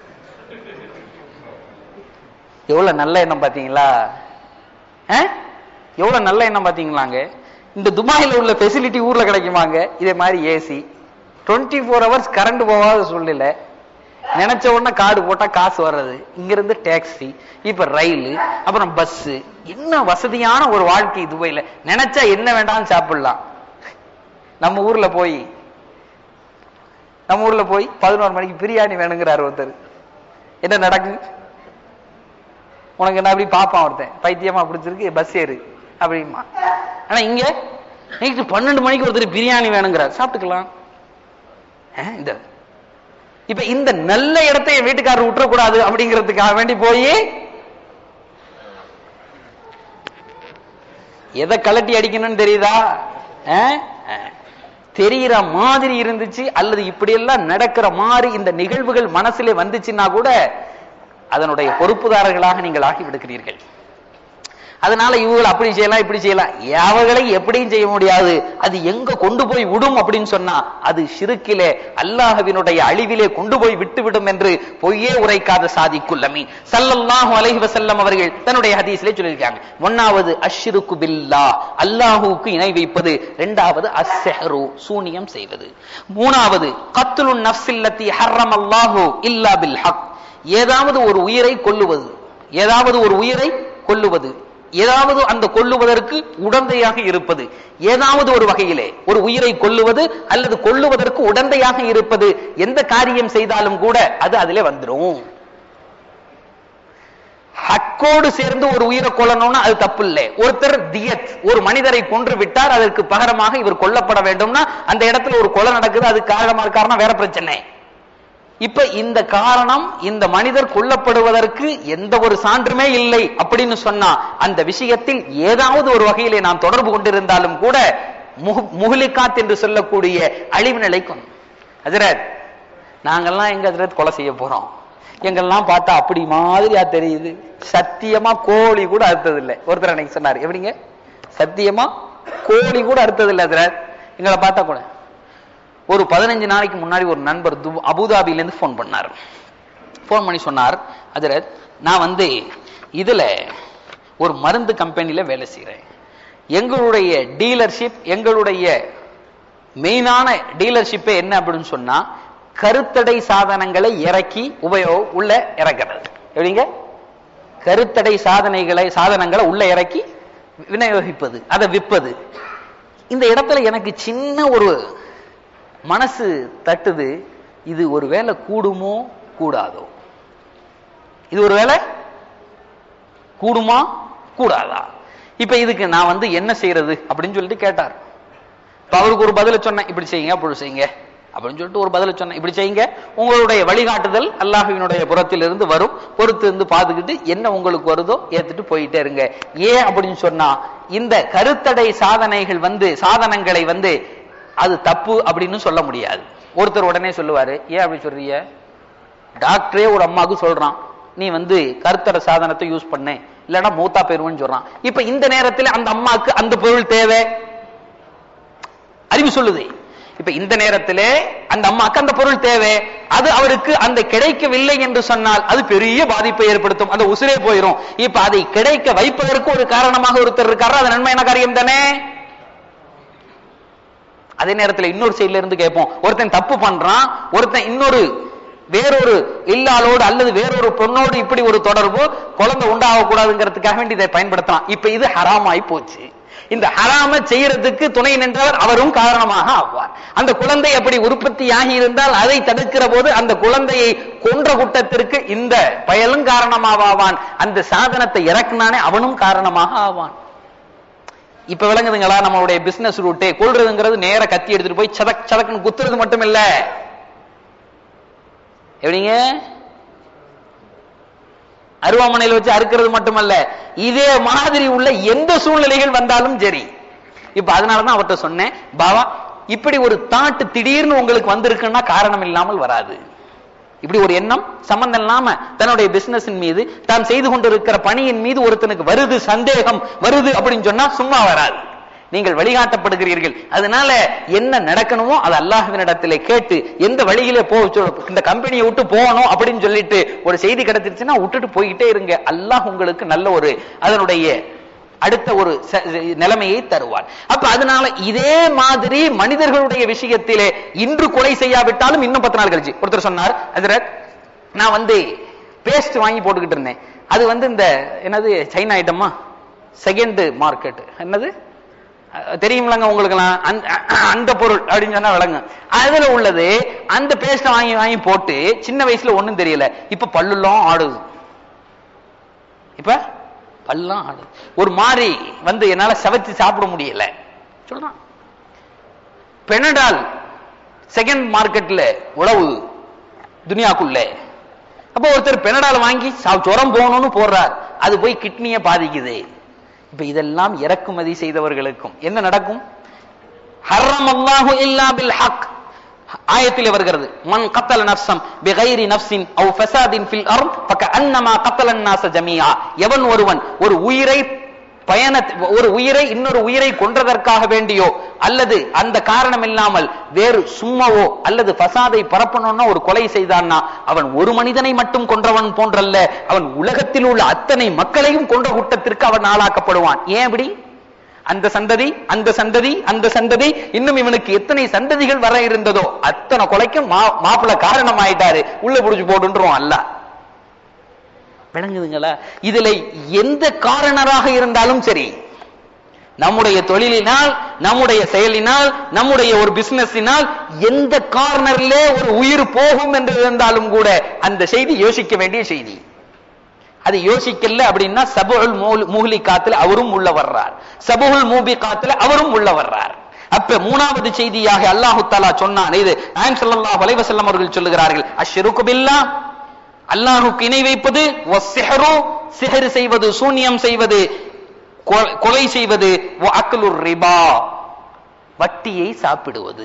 எவ்வளவு நல்ல எண்ணம் பாத்தீங்களா அஹ்? எவ்வளவு நல்ல எண்ணம் பாத்தீங்களாங்க இந்த துபாயில உள்ள ஃபெசிலிட்டி ஊர்ல கிடைக்குமாங்க இதே மாதிரி ஏசி 24 ஃபோர் ஹவர்ஸ் கரண்ட் போகாத சூழ்நிலை நினைச்ச உடனே கார்டு போட்டா காசு வர்றது இங்க இருந்து டாக்ஸி இப்ப ரயில் அப்புறம் பஸ் என்ன வசதியான ஒரு வாழ்க்கை துபாயில நினைச்சா என்ன வேண்டாம்னு சாப்பிடலாம் நம்ம ஊர்ல போய் நம்ம ஊர்ல போய் பதினோரு மணிக்கு பிரியாணி வேணுங்கிறாரு ஒருத்தர் என்ன நடக்கும் உனக்கு என்ன அப்படி பாப்பான் ஒருத்தன் பைத்தியமா பிடிச்சிருக்கு பஸ் ஏறு அப்படிமா ஆனா இங்க நைட்டு பன்னெண்டு மணிக்கு ஒருத்தர் பிரியாணி வேணுங்கிறார் சாப்பிட்டுக்கலாம் அஹ், இந்த இப்ப இந்த நல்ல இடத்தை என் வீட்டுக்காரர் விட்டுறக்கூடாது அப்படிங்கிறதுக்காக வேண்டி போய் எதை கலட்டி அடிக்கணும்னு தெரியுதா அஹ்? அஹ். தெரியிற மாதிரி இருந்துச்சு அல்லது இப்படி எல்லாம் நடக்கிற மாதிரி இந்த நிகழ்வுகள் மனசுல வந்துச்சுன்னா கூட அதனுடைய பொறுப்புதாரர்களாக நீங்கள் ஆகி விடுகிறீர்கள் அதனால இவங்க அப்படி செய்யலாம் இப்படி செய்யலாம் அவர்களை எப்படியும் செய்ய முடியாது அது எங்க கொண்டு போய் விடும் அப்படின்னு சொன்னா அது சிறுக்கிலே அல்லாஹ்வினுடைய அழிவிலே கொண்டு போய் விட்டு விடும் என்று பொய்யே உரைக்காத சாதிக்குள்ளமி சல்லல்லாஹு அலைஹி வஸல்லம் அவர்கள் தன்னுடைய ஹதீஸ்ல சொல்லியிருக்காங்க ஒன்னாவது அஷ்ருக்கு பில்லா அல்லாஹுவுக்கு இணை வைப்பது இரண்டாவது அஸ்ஸஹரு சூனியம் செய்வது மூணாவது கத்லுன் நஃப்ஸில்லத்தி ஹர்ரம் அல்லாஹு இல்லா பில் ஹக் ஏதாவது ஒரு உயிரை கொல்லுவது ஏதாவது ஒரு உயிரை கொல்லுவது ஏதாவது அந்த கொல்லுவதற்கு உடந்தையாக இருப்பது ஏதாவது ஒரு வகையிலே ஒரு உயிரை கொல்லுவது அல்லது கொல்லுவதற்கு உடந்தையாக இருப்பது எந்த காரியம் செய்தாலும் கூட அது அதிலே வந்துடும் ஹக்கோடு சேர்ந்து ஒரு உயிரை கொல்லணும்னா அது தப்பு இல்லை ஒருத்தர் தியத் ஒரு மனிதரை கொன்று விட்டார் அதற்கு பகரமாக இவர் கொல்லப்பட வேண்டும்னா அந்த இடத்துல ஒரு கொலை நடக்குது அது காரணமா இருக்காருன்னா வேற பிரச்சனை இப்ப இந்த காரணம் இந்த மனிதர் கொல்லப்படுவதற்கு எந்த ஒரு சான்றுமே இல்லை அப்படின்னு சொன்னா அந்த விஷயத்தில் ஏதாவது ஒரு வகையிலே நாம் தொடர்பு கொண்டிருந்தாலும் கூட முஹ்- முஹ்லிகாத் என்று சொல்லக்கூடிய அழிவு நிலைக்கும் ஹஜரத் நாங்கெல்லாம் எங்க ஹஜரத் கொலை செய்ய போறோம் எங்கெல்லாம் பார்த்தா அப்படி மாதிரியா தெரியுது சத்தியமா கோழி கூட அறுத்தது இல்லை ஒருத்தர் அன்னைக்கு சொன்னாரு எப்படிங்க சத்தியமா கோழி கூட அறுத்தது இல்லை ஹஜரத் எங்களை பார்த்தா கூட ஒரு பதினஞ்சு நாளைக்கு முன்னாடி ஒரு நண்பர் துப- அபுதாபியிலேருந்து ஃபோன் பண்ணார் ஃபோன் பண்ணி சொன்னார் அதில் நான் வந்து இதுல ஒரு மருந்து கம்பெனில வேலை செய்றேன் எங்களுடைய டீலர்ஷிப் எங்களுடைய மெயினான டீலர்ஷிப்பே என்ன அப்படின்னு சொன்னா கருத்தடை சாதனங்களை இறக்கி உபயோக உள்ள இறக்கிறது எப்படிங்க கருத்தடை சாதனைகளை சாதனங்களை உள்ள இறக்கி விநியோகிப்பது அதை விற்பது இந்த இடத்துல எனக்கு சின்ன ஒரு மனசு தட்டுது இது ஒரு வேலை கூடுமோ கூடாதோ இது ஒரு வேலை கூடுமா கூடாதா இப்ப இதுக்கு நான் வந்து என்ன செய்யறது அப்படின்னு சொல்லிட்டு கேட்டார் இப்ப அவருக்கு ஒரு பதில சொன்னேன் இப்படி செய்யுங்க அப்படி செய்யுங்க அப்படின்னு சொல்லிட்டு ஒரு பதில சொன்னேன் இப்படி செய்யுங்க உங்களுடைய வழிகாட்டுதல் அல்லாஹ்வினுடைய புறத்திலிருந்து வரும் பொறுத்து இருந்து பார்த்துக்கிட்டு என்ன உங்களுக்கு வருதோ ஏத்துட்டு போயிட்டே இருங்க ஏன் அப்படின்னு சொன்னா இந்த கருத்தடை சாதனைகள் வந்து சாதனங்களை வந்து அது தப்பு அப்படின்னு சொல்ல முடியாது ஒருத்தர் உடனே சொல்லுவாரு ஏன் அப்படி சொல்றீங்க டாக்டரே ஒரு அம்மாவுக்கு சொல்றான் நீ வந்து கருத்தர சாதனத்தை யூஸ் பண்ணு இல்லைன்னா மூத்தா போயிருவேன்னு சொல்றான் இப்ப இந்த நேரத்தில் அந்த அம்மாவுக்கு அந்த பொருள் தேவை அறிவு சொல்லுது இப்ப இந்த நேரத்திலே அந்த அம்மாக்கு அந்த பொருள் தேவை அது அவருக்கு அந்த கிடைக்கவில்லை என்று சொன்னால் அது பெரிய பாதிப்பை ஏற்படுத்தும் அந்த உசிரே போயிடும் இப்ப அதை கிடைக்க வைப்பதற்கு ஒரு காரணமாக ஒருத்தர் இருக்காரு அது நன்மையான காரியம் தானே அதே நேரத்துல இன்னொரு சைடுல இருந்து கேட்போம் ஒருத்தன் தப்பு பண்றான் ஒருத்தன் இன்னொரு வேறொரு இல்லாளோடு அல்லது வேறொரு பொண்ணோடு இப்படி ஒரு தொடர்பு குழந்தை உண்டாக கூடாதுங்கிறதுக்காக வேண்டி இதை பயன்படுத்தலாம் இப்ப இது ஹராமாய் போச்சு இந்த ஹராம செய்யறதுக்கு துணை நின்றவர் அவரும் காரணமாக ஆவார் அந்த குழந்தை அப்படி உற்பத்தியாகி இருந்தால் அதை தடுக்கிற போது அந்த குழந்தையை கொன்ற குற்றத்திற்கு இந்த பயலும் காரணமாக ஆவான் அந்த சாதனத்தை இறக்குனானே அவனும் காரணமாக ஆவான் இப்ப விளங்குதுங்களா நம்மளுடைய பிசினஸ் ரூட்டே கொள்றதுங்கிறது நேர கத்தி எடுத்துட்டு போய் சதக் சதக்குன்னு குத்துறது மட்டும் இல்ல எப்படிங்க அருவாமனையில் வச்சு அறுக்கிறது மட்டுமல்ல இதே மாதிரி உள்ள எந்த சூழ்நிலைகள் வந்தாலும் சரி இப்ப அதனாலதான் அவர்கிட்ட சொன்னேன் பாவா இப்படி ஒரு தாட்டு திடீர்னு உங்களுக்கு வந்திருக்குன்னா காரணம் இல்லாமல் வராது இப்படி ஒரு எண்ணம் சம்பந்தம் இல்லாம தன்னுடைய பிசினஸின் மீது தான் செய்து கொண்டிருக்கிற பணியின் மீது ஒருத்தனுக்கு வருது சந்தேகம் வருது அப்படின்னு சொன்னா சும்மா வராது நீங்கள் வழிகாட்டப்படுகிறீர்கள் அதனால என்ன நடக்கணுமோ அது அல்லாஹ்வினிடத்திலே கேட்டு எந்த வழியிலே போ சொல்~ இந்த கம்பெனியை விட்டு போகணும் அப்படின்னு சொல்லிட்டு ஒரு செய்தி கிடைச்சிருச்சுன்னா விட்டுட்டு போய்கிட்டே இருங்க அல்லாஹ் உங்களுக்கு நல்ல ஒரு அதனுடைய அடுத்த ஒரு ச- நிலைமையை தருவார் அப்ப அதனால இதே மாதிரி மனிதர்களுடைய விஷயத்திலே இன்று கொலை செய்யாவிட்டாலும் இன்னும் பத்து நாள் கழிச்சு ஒருத்தர் சொன்னார் ஹஜ்ரத் நான் வந்து பேஸ்ட் வாங்கி போட்டுக்கிட்டு இருந்தேன் அது வந்து இந்த என்னது சைனா ஐட்டமா செகண்ட் மார்க்கெட் என்னது அஹ் தெரியுமிலங்க உங்களுக்குலாம் அந்த அந்த பொருள் அப்படின்னு சொன்னா விளங்க அதுல உள்ளது அந்த பேஸ்ட வாங்கி வாங்கி போட்டு சின்ன வயசுல ஒண்ணும் தெரியல இப்ப பல்லுலாம் ஆடுது இப்ப பல்லாம் ஆடுது ஒரு மாதிரி வந்து என்னால சவைச்சு சாப்பிட முடியல சொல்றான் பெனடால் செகண்ட் மார்க்கெட்ல உழவு துனியாக்குள்ள அப்போ ஒருத்தர் பெனடால் வாங்கி சா- ஜுரம் போகணும்னு போடுறார் அது போய் கிட்னியை பாதிக்குது இப்ப இதெல்லாம் இறக்குமதி செய்தவர்களுக்கும் என்ன நடக்கும் ஹர்ரம் அல்லாஹு இல்லா பில் ஹக் ஆயத்தில் வருகிறது மன் கத்தல நஃப்சம் பிகைரி நஃப்சின் அவ் ஃபசாதின் ஃபில் அர்த் ஃபகஅன்னமா கத்தல الناس ஜமீஆ எவன் ஒருவன் ஒரு உயிரை பயண ஒரு உயிரை இன்னொரு உயிரை கொன்றதற்காக வேண்டியோ அல்லது அந்த காரணம் இல்லாமல் வேறு சும்மாவோ அல்லது ஃபசாதை பரப்பணும்னா ஒரு கொலை செய்தான்னா அவன் ஒரு மனிதனை மட்டும் கொன்றவன் போன்றல்ல அவன் உலகத்தில் உள்ள அத்தனை மக்களையும் கொன்ற குற்றத்திற்கு அவன் ஆளாக்கப்படுவான் ஏன் அப்படி அந்த சந்ததி அந்த சந்ததி அந்த சந்ததி இன்னும் இவனுக்கு எத்தனை சந்ததிகள் வர இருந்ததோ அத்தனை கொலைக்கும் மா- மாப்பிள்ளை காரணம் ஆயிட்டாரு உள்ள புடிச்சு போட்டுன்றோம் அல்ல விளங்குதுங்களா இதுல எந்த காரணராக இருந்தாலும் சரி நம்முடைய தொழிலினால் நம்முடைய செயலினால் நம்முடைய ஒரு பிசினஸினால் எந்த கார்னர்ல ஒரு உயிர் போகும் என்று இருந்தாலும் கூட அந்த செய்தி யோசிக்க வேண்டிய செய்தி அது யோசிக்கல அப்படின்னா சபுல் மூலி காத்துல அவரும் உள்ள வர்றார் சபுல் மூபி காத்துல அவரும் உள்ள வர்றார் அப்ப மூணாவது செய்தியாக அல்லாஹு தாலா சொன்னான் இது நாயம் ஸல்லல்லாஹு அலைஹி வஸல்லம் அவர்கள் சொல்லுகிறார்கள் அஷ்ஷிருக்கு பில்லாஹ் அல்லாஹுக்கு இணை வைப்பது வஸ்ஸிஹ்ரு சிஹர் செய்வது சூனியம் செய்வது கொ- கொலை செய்வது வ அக்லுர் ரிபா வட்டியை சாப்பிடுவது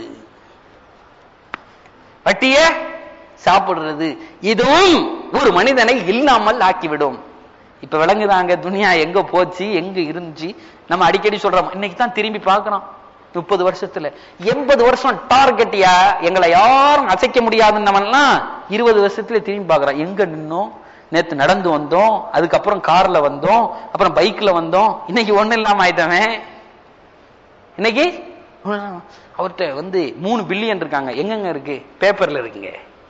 வட்டிய சாப்பிடுறது இதுவும் ஒரு மனிதனை இல்லாமல் ஆக்கிவிடும் இப்ப விளங்குதாங்க துனியா எங்க போச்சு எங்க இருந்துச்சு நம்ம அடிக்கடி சொல்றோம் இன்னைக்கு தான் திரும்பி பார்க்கிறோம் முப்பது வருஷத்துல எண்பது வருஷம் டார்கெட்டியா எங்களை யாரும் அசைக்க முடியாதுன்னவன்லாம் இருபது வருஷத்துல திரும்பி பார்க்கறான் எங்க நின்னோம் நேத்து நடந்து வந்தோம் அதுக்கப்புறம் கார்ல வந்தோம் அப்புறம் பைக்ல வந்தோம் இன்னைக்கு ஒண்ணு இல்லாம ஆயிட்டவன் இன்னைக்கு அவர்கிட்ட வந்து மூணு பில்லியன் இருக்காங்க எங்கெங்க இருக்கு பேப்பர்ல இருக்குங்க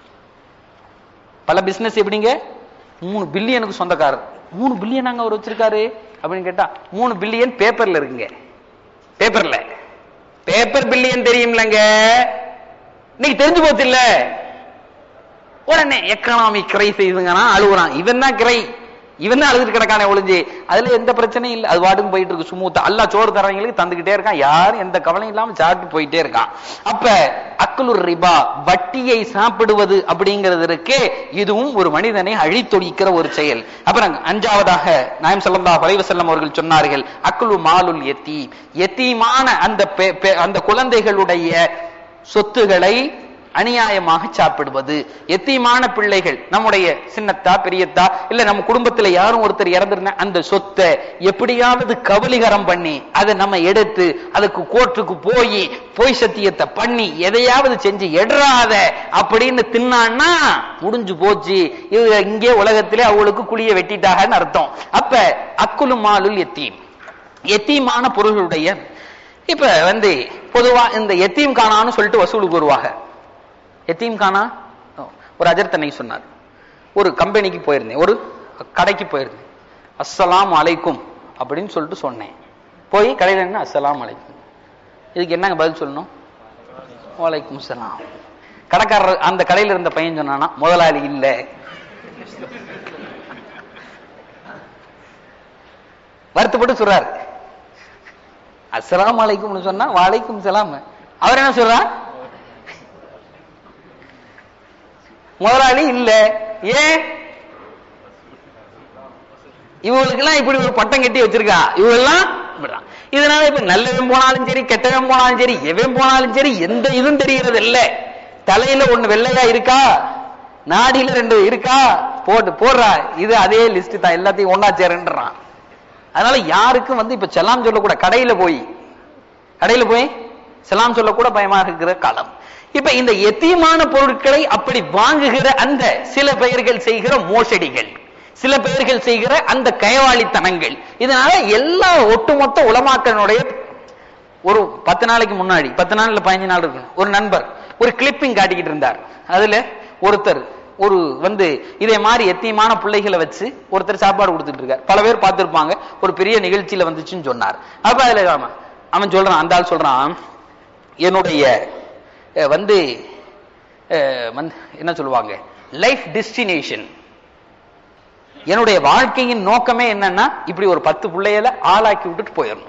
பல பிசினஸ் எப்படிங்க மூணு பில்லியனுக்கு சொந்தக்காரர் மூணு பில்லியன் அங்க அவர் வச்சிருக்காரு அப்படின்னு கேட்டா மூணு பில்லியன் பேப்பர்ல இருக்குங்க பேப்பர்ல பேப்பர் பில்லியன் தெரியும்லங்க இன்னைக்கு தெரிஞ்சு போச்சு இல்ல உடனே எக்கனாமி கிரை செய்துங்கன்னா அழுகுறான் இவன் தான் கிரை இவன் தான் அழுதுட்டு கிடக்கானே ஒளிஞ்சு அதுல எந்த பிரச்சனையும் இல்லை அது பாட்டுக்கு போயிட்டு இருக்கு சுமூத்தா அல்லா சோறு தரவங்களுக்கு தந்துகிட்டே இருக்கான் யாரும் எந்த கவலையும் இல்லாம சாப்பிட்டு போயிட்டே இருக்கான் அப்ப அக்குலுர் ரிபா வட்டியை சாப்பிடுவது அப்படிங்கிறது இருக்கே இதுவும் ஒரு மனிதனை அழித்தொழிக்கிற ஒரு செயல் அப்புறம் அஞ்சாவதாக நாயம் ஸல்லல்லாஹு அலைஹி வஸல்லம் அவர்கள் சொன்னார்கள் அக்குலு மாலுல் யத்தீம் யத்தீமான அந்த பெ- பெ- அந்த குழந்தைகளுடைய சொத்துகளை அநியாயமாக சாப்பிடுவது எத்தீமான பிள்ளைகள் நம்முடைய சின்னத்தா பெரியத்தா இல்ல நம்ம குடும்பத்துல யாரும் ஒருத்தர் இறந்திருந்தா அந்த சொத்தை எப்படியாவது கபலீகரம் பண்ணி அதை நம்ம எடுத்து அதுக்கு கோர்ட்டுக்கு போய் பொய் சத்தியத்தை பண்ணி எதையாவது செஞ்சு எடுறாத அப்படின்னு தின்னான்னா முடிஞ்சு போச்சு இது இங்கே உலகத்திலே அவளுக்கு குழிய வெட்டிட்டாங்கன்னு அர்த்தம் அப்ப அக்குலு மாலுல் எத்தீம் எத்தீமான பொருளுடைய இப்ப வந்து பொதுவா இந்த எத்தீம் கானான்னு சொல்லிட்டு வசூலுக்கு வருவாங்க எத்தீம் கானா ஒரு அஜர் அன்னைக்கு சொன்னார் ஒரு கம்பெனிக்கு போயிருந்தேன் ஒரு கடைக்கு போயிருந்தேன் அஸ்ஸலாம் அலைக்கும் அப்படின்னு சொல்லிட்டு சொன்னேன் போய் கடையில் என்ன அஸ்ஸலாம் அலைக்கும் இதுக்கு என்னங்க பதில் சொல்லணும் வலைக்கும் சலாம் கடைக்காரர் அந்த கடையில் இருந்த பையன் சொன்னானா முதலாளி இல்ல வருத்தப்பட்டு சொல்றாரு அஸ்ஸலாம் அலைக்கும்னு சொன்னா வாலைக்கும் சலாம் அவர் என்ன சொல்றார் முதலாளி இல்ல ஏன் இவங்களுக்கெல்லாம் இப்படி ஒரு பட்டம் கட்டி வச்சிருக்கா இவங்கெல்லாம் இப்படிதான் இதனால இப்ப நல்லவன் போனாலும் சரி கெட்டவன் போனாலும் சரி எவன் போனாலும் சரி எந்த இதுவும் தெரிகிறது இல்ல தலையில ஒண்ணு வெள்ளையா இருக்கா நாடியில ரெண்டு இருக்கா போட்டு போடுறா இது அதே லிஸ்ட் தான் எல்லாத்தையும் ஒன்னா சேருன்றான் அதனால யாருக்கும் வந்து இப்ப செலாம் சொல்லக்கூட கடையில போய் கடையில போய் செலாம் சொல்லக்கூட பயமா இருக்கிற காலம் இப்ப இந்த எத்தியமான பொருட்களை அப்படி வாங்குகிற அந்த சில பெயர்கள் செய்கிற மோசடிகள் சில பெயர்கள் செய்கிற அந்த கயவாளித்தனங்கள் இதனால எல்லா ஒட்டுமொத்த உலமாக்களுடைய ஒரு பத்து நாளைக்கு முன்னாடி பத்து நாள் இல்ல பதினஞ்சு நாள் இருக்கு ஒரு நண்பர் ஒரு கிளிப்பிங் காட்டிக்கிட்டு இருந்தார் அதுல ஒருத்தர் ஒரு வந்து இதே மாதிரி எத்தியமான பிள்ளைகளை வச்சு ஒருத்தர் சாப்பாடு கொடுத்துட்டு இருக்கார் பல பேர் பார்த்திருப்பாங்க ஒரு பெரிய நிகழ்ச்சியில வந்துச்சுன்னு சொன்னார் அப்ப அதுல அவன் அவன் சொல்றான் அந்த ஆள் சொல்றான் என்னுடைய அஹ், வந்து அஹ், வந்து என்ன சொல்லுவாங்க லைஃப் டெஸ்டினேஷன் என்னுடைய வாழ்க்கையின் நோக்கமே என்னன்னா இப்படி ஒரு பத்து பிள்ளைகளை ஆளாக்கி விட்டுட்டு போயிடணும்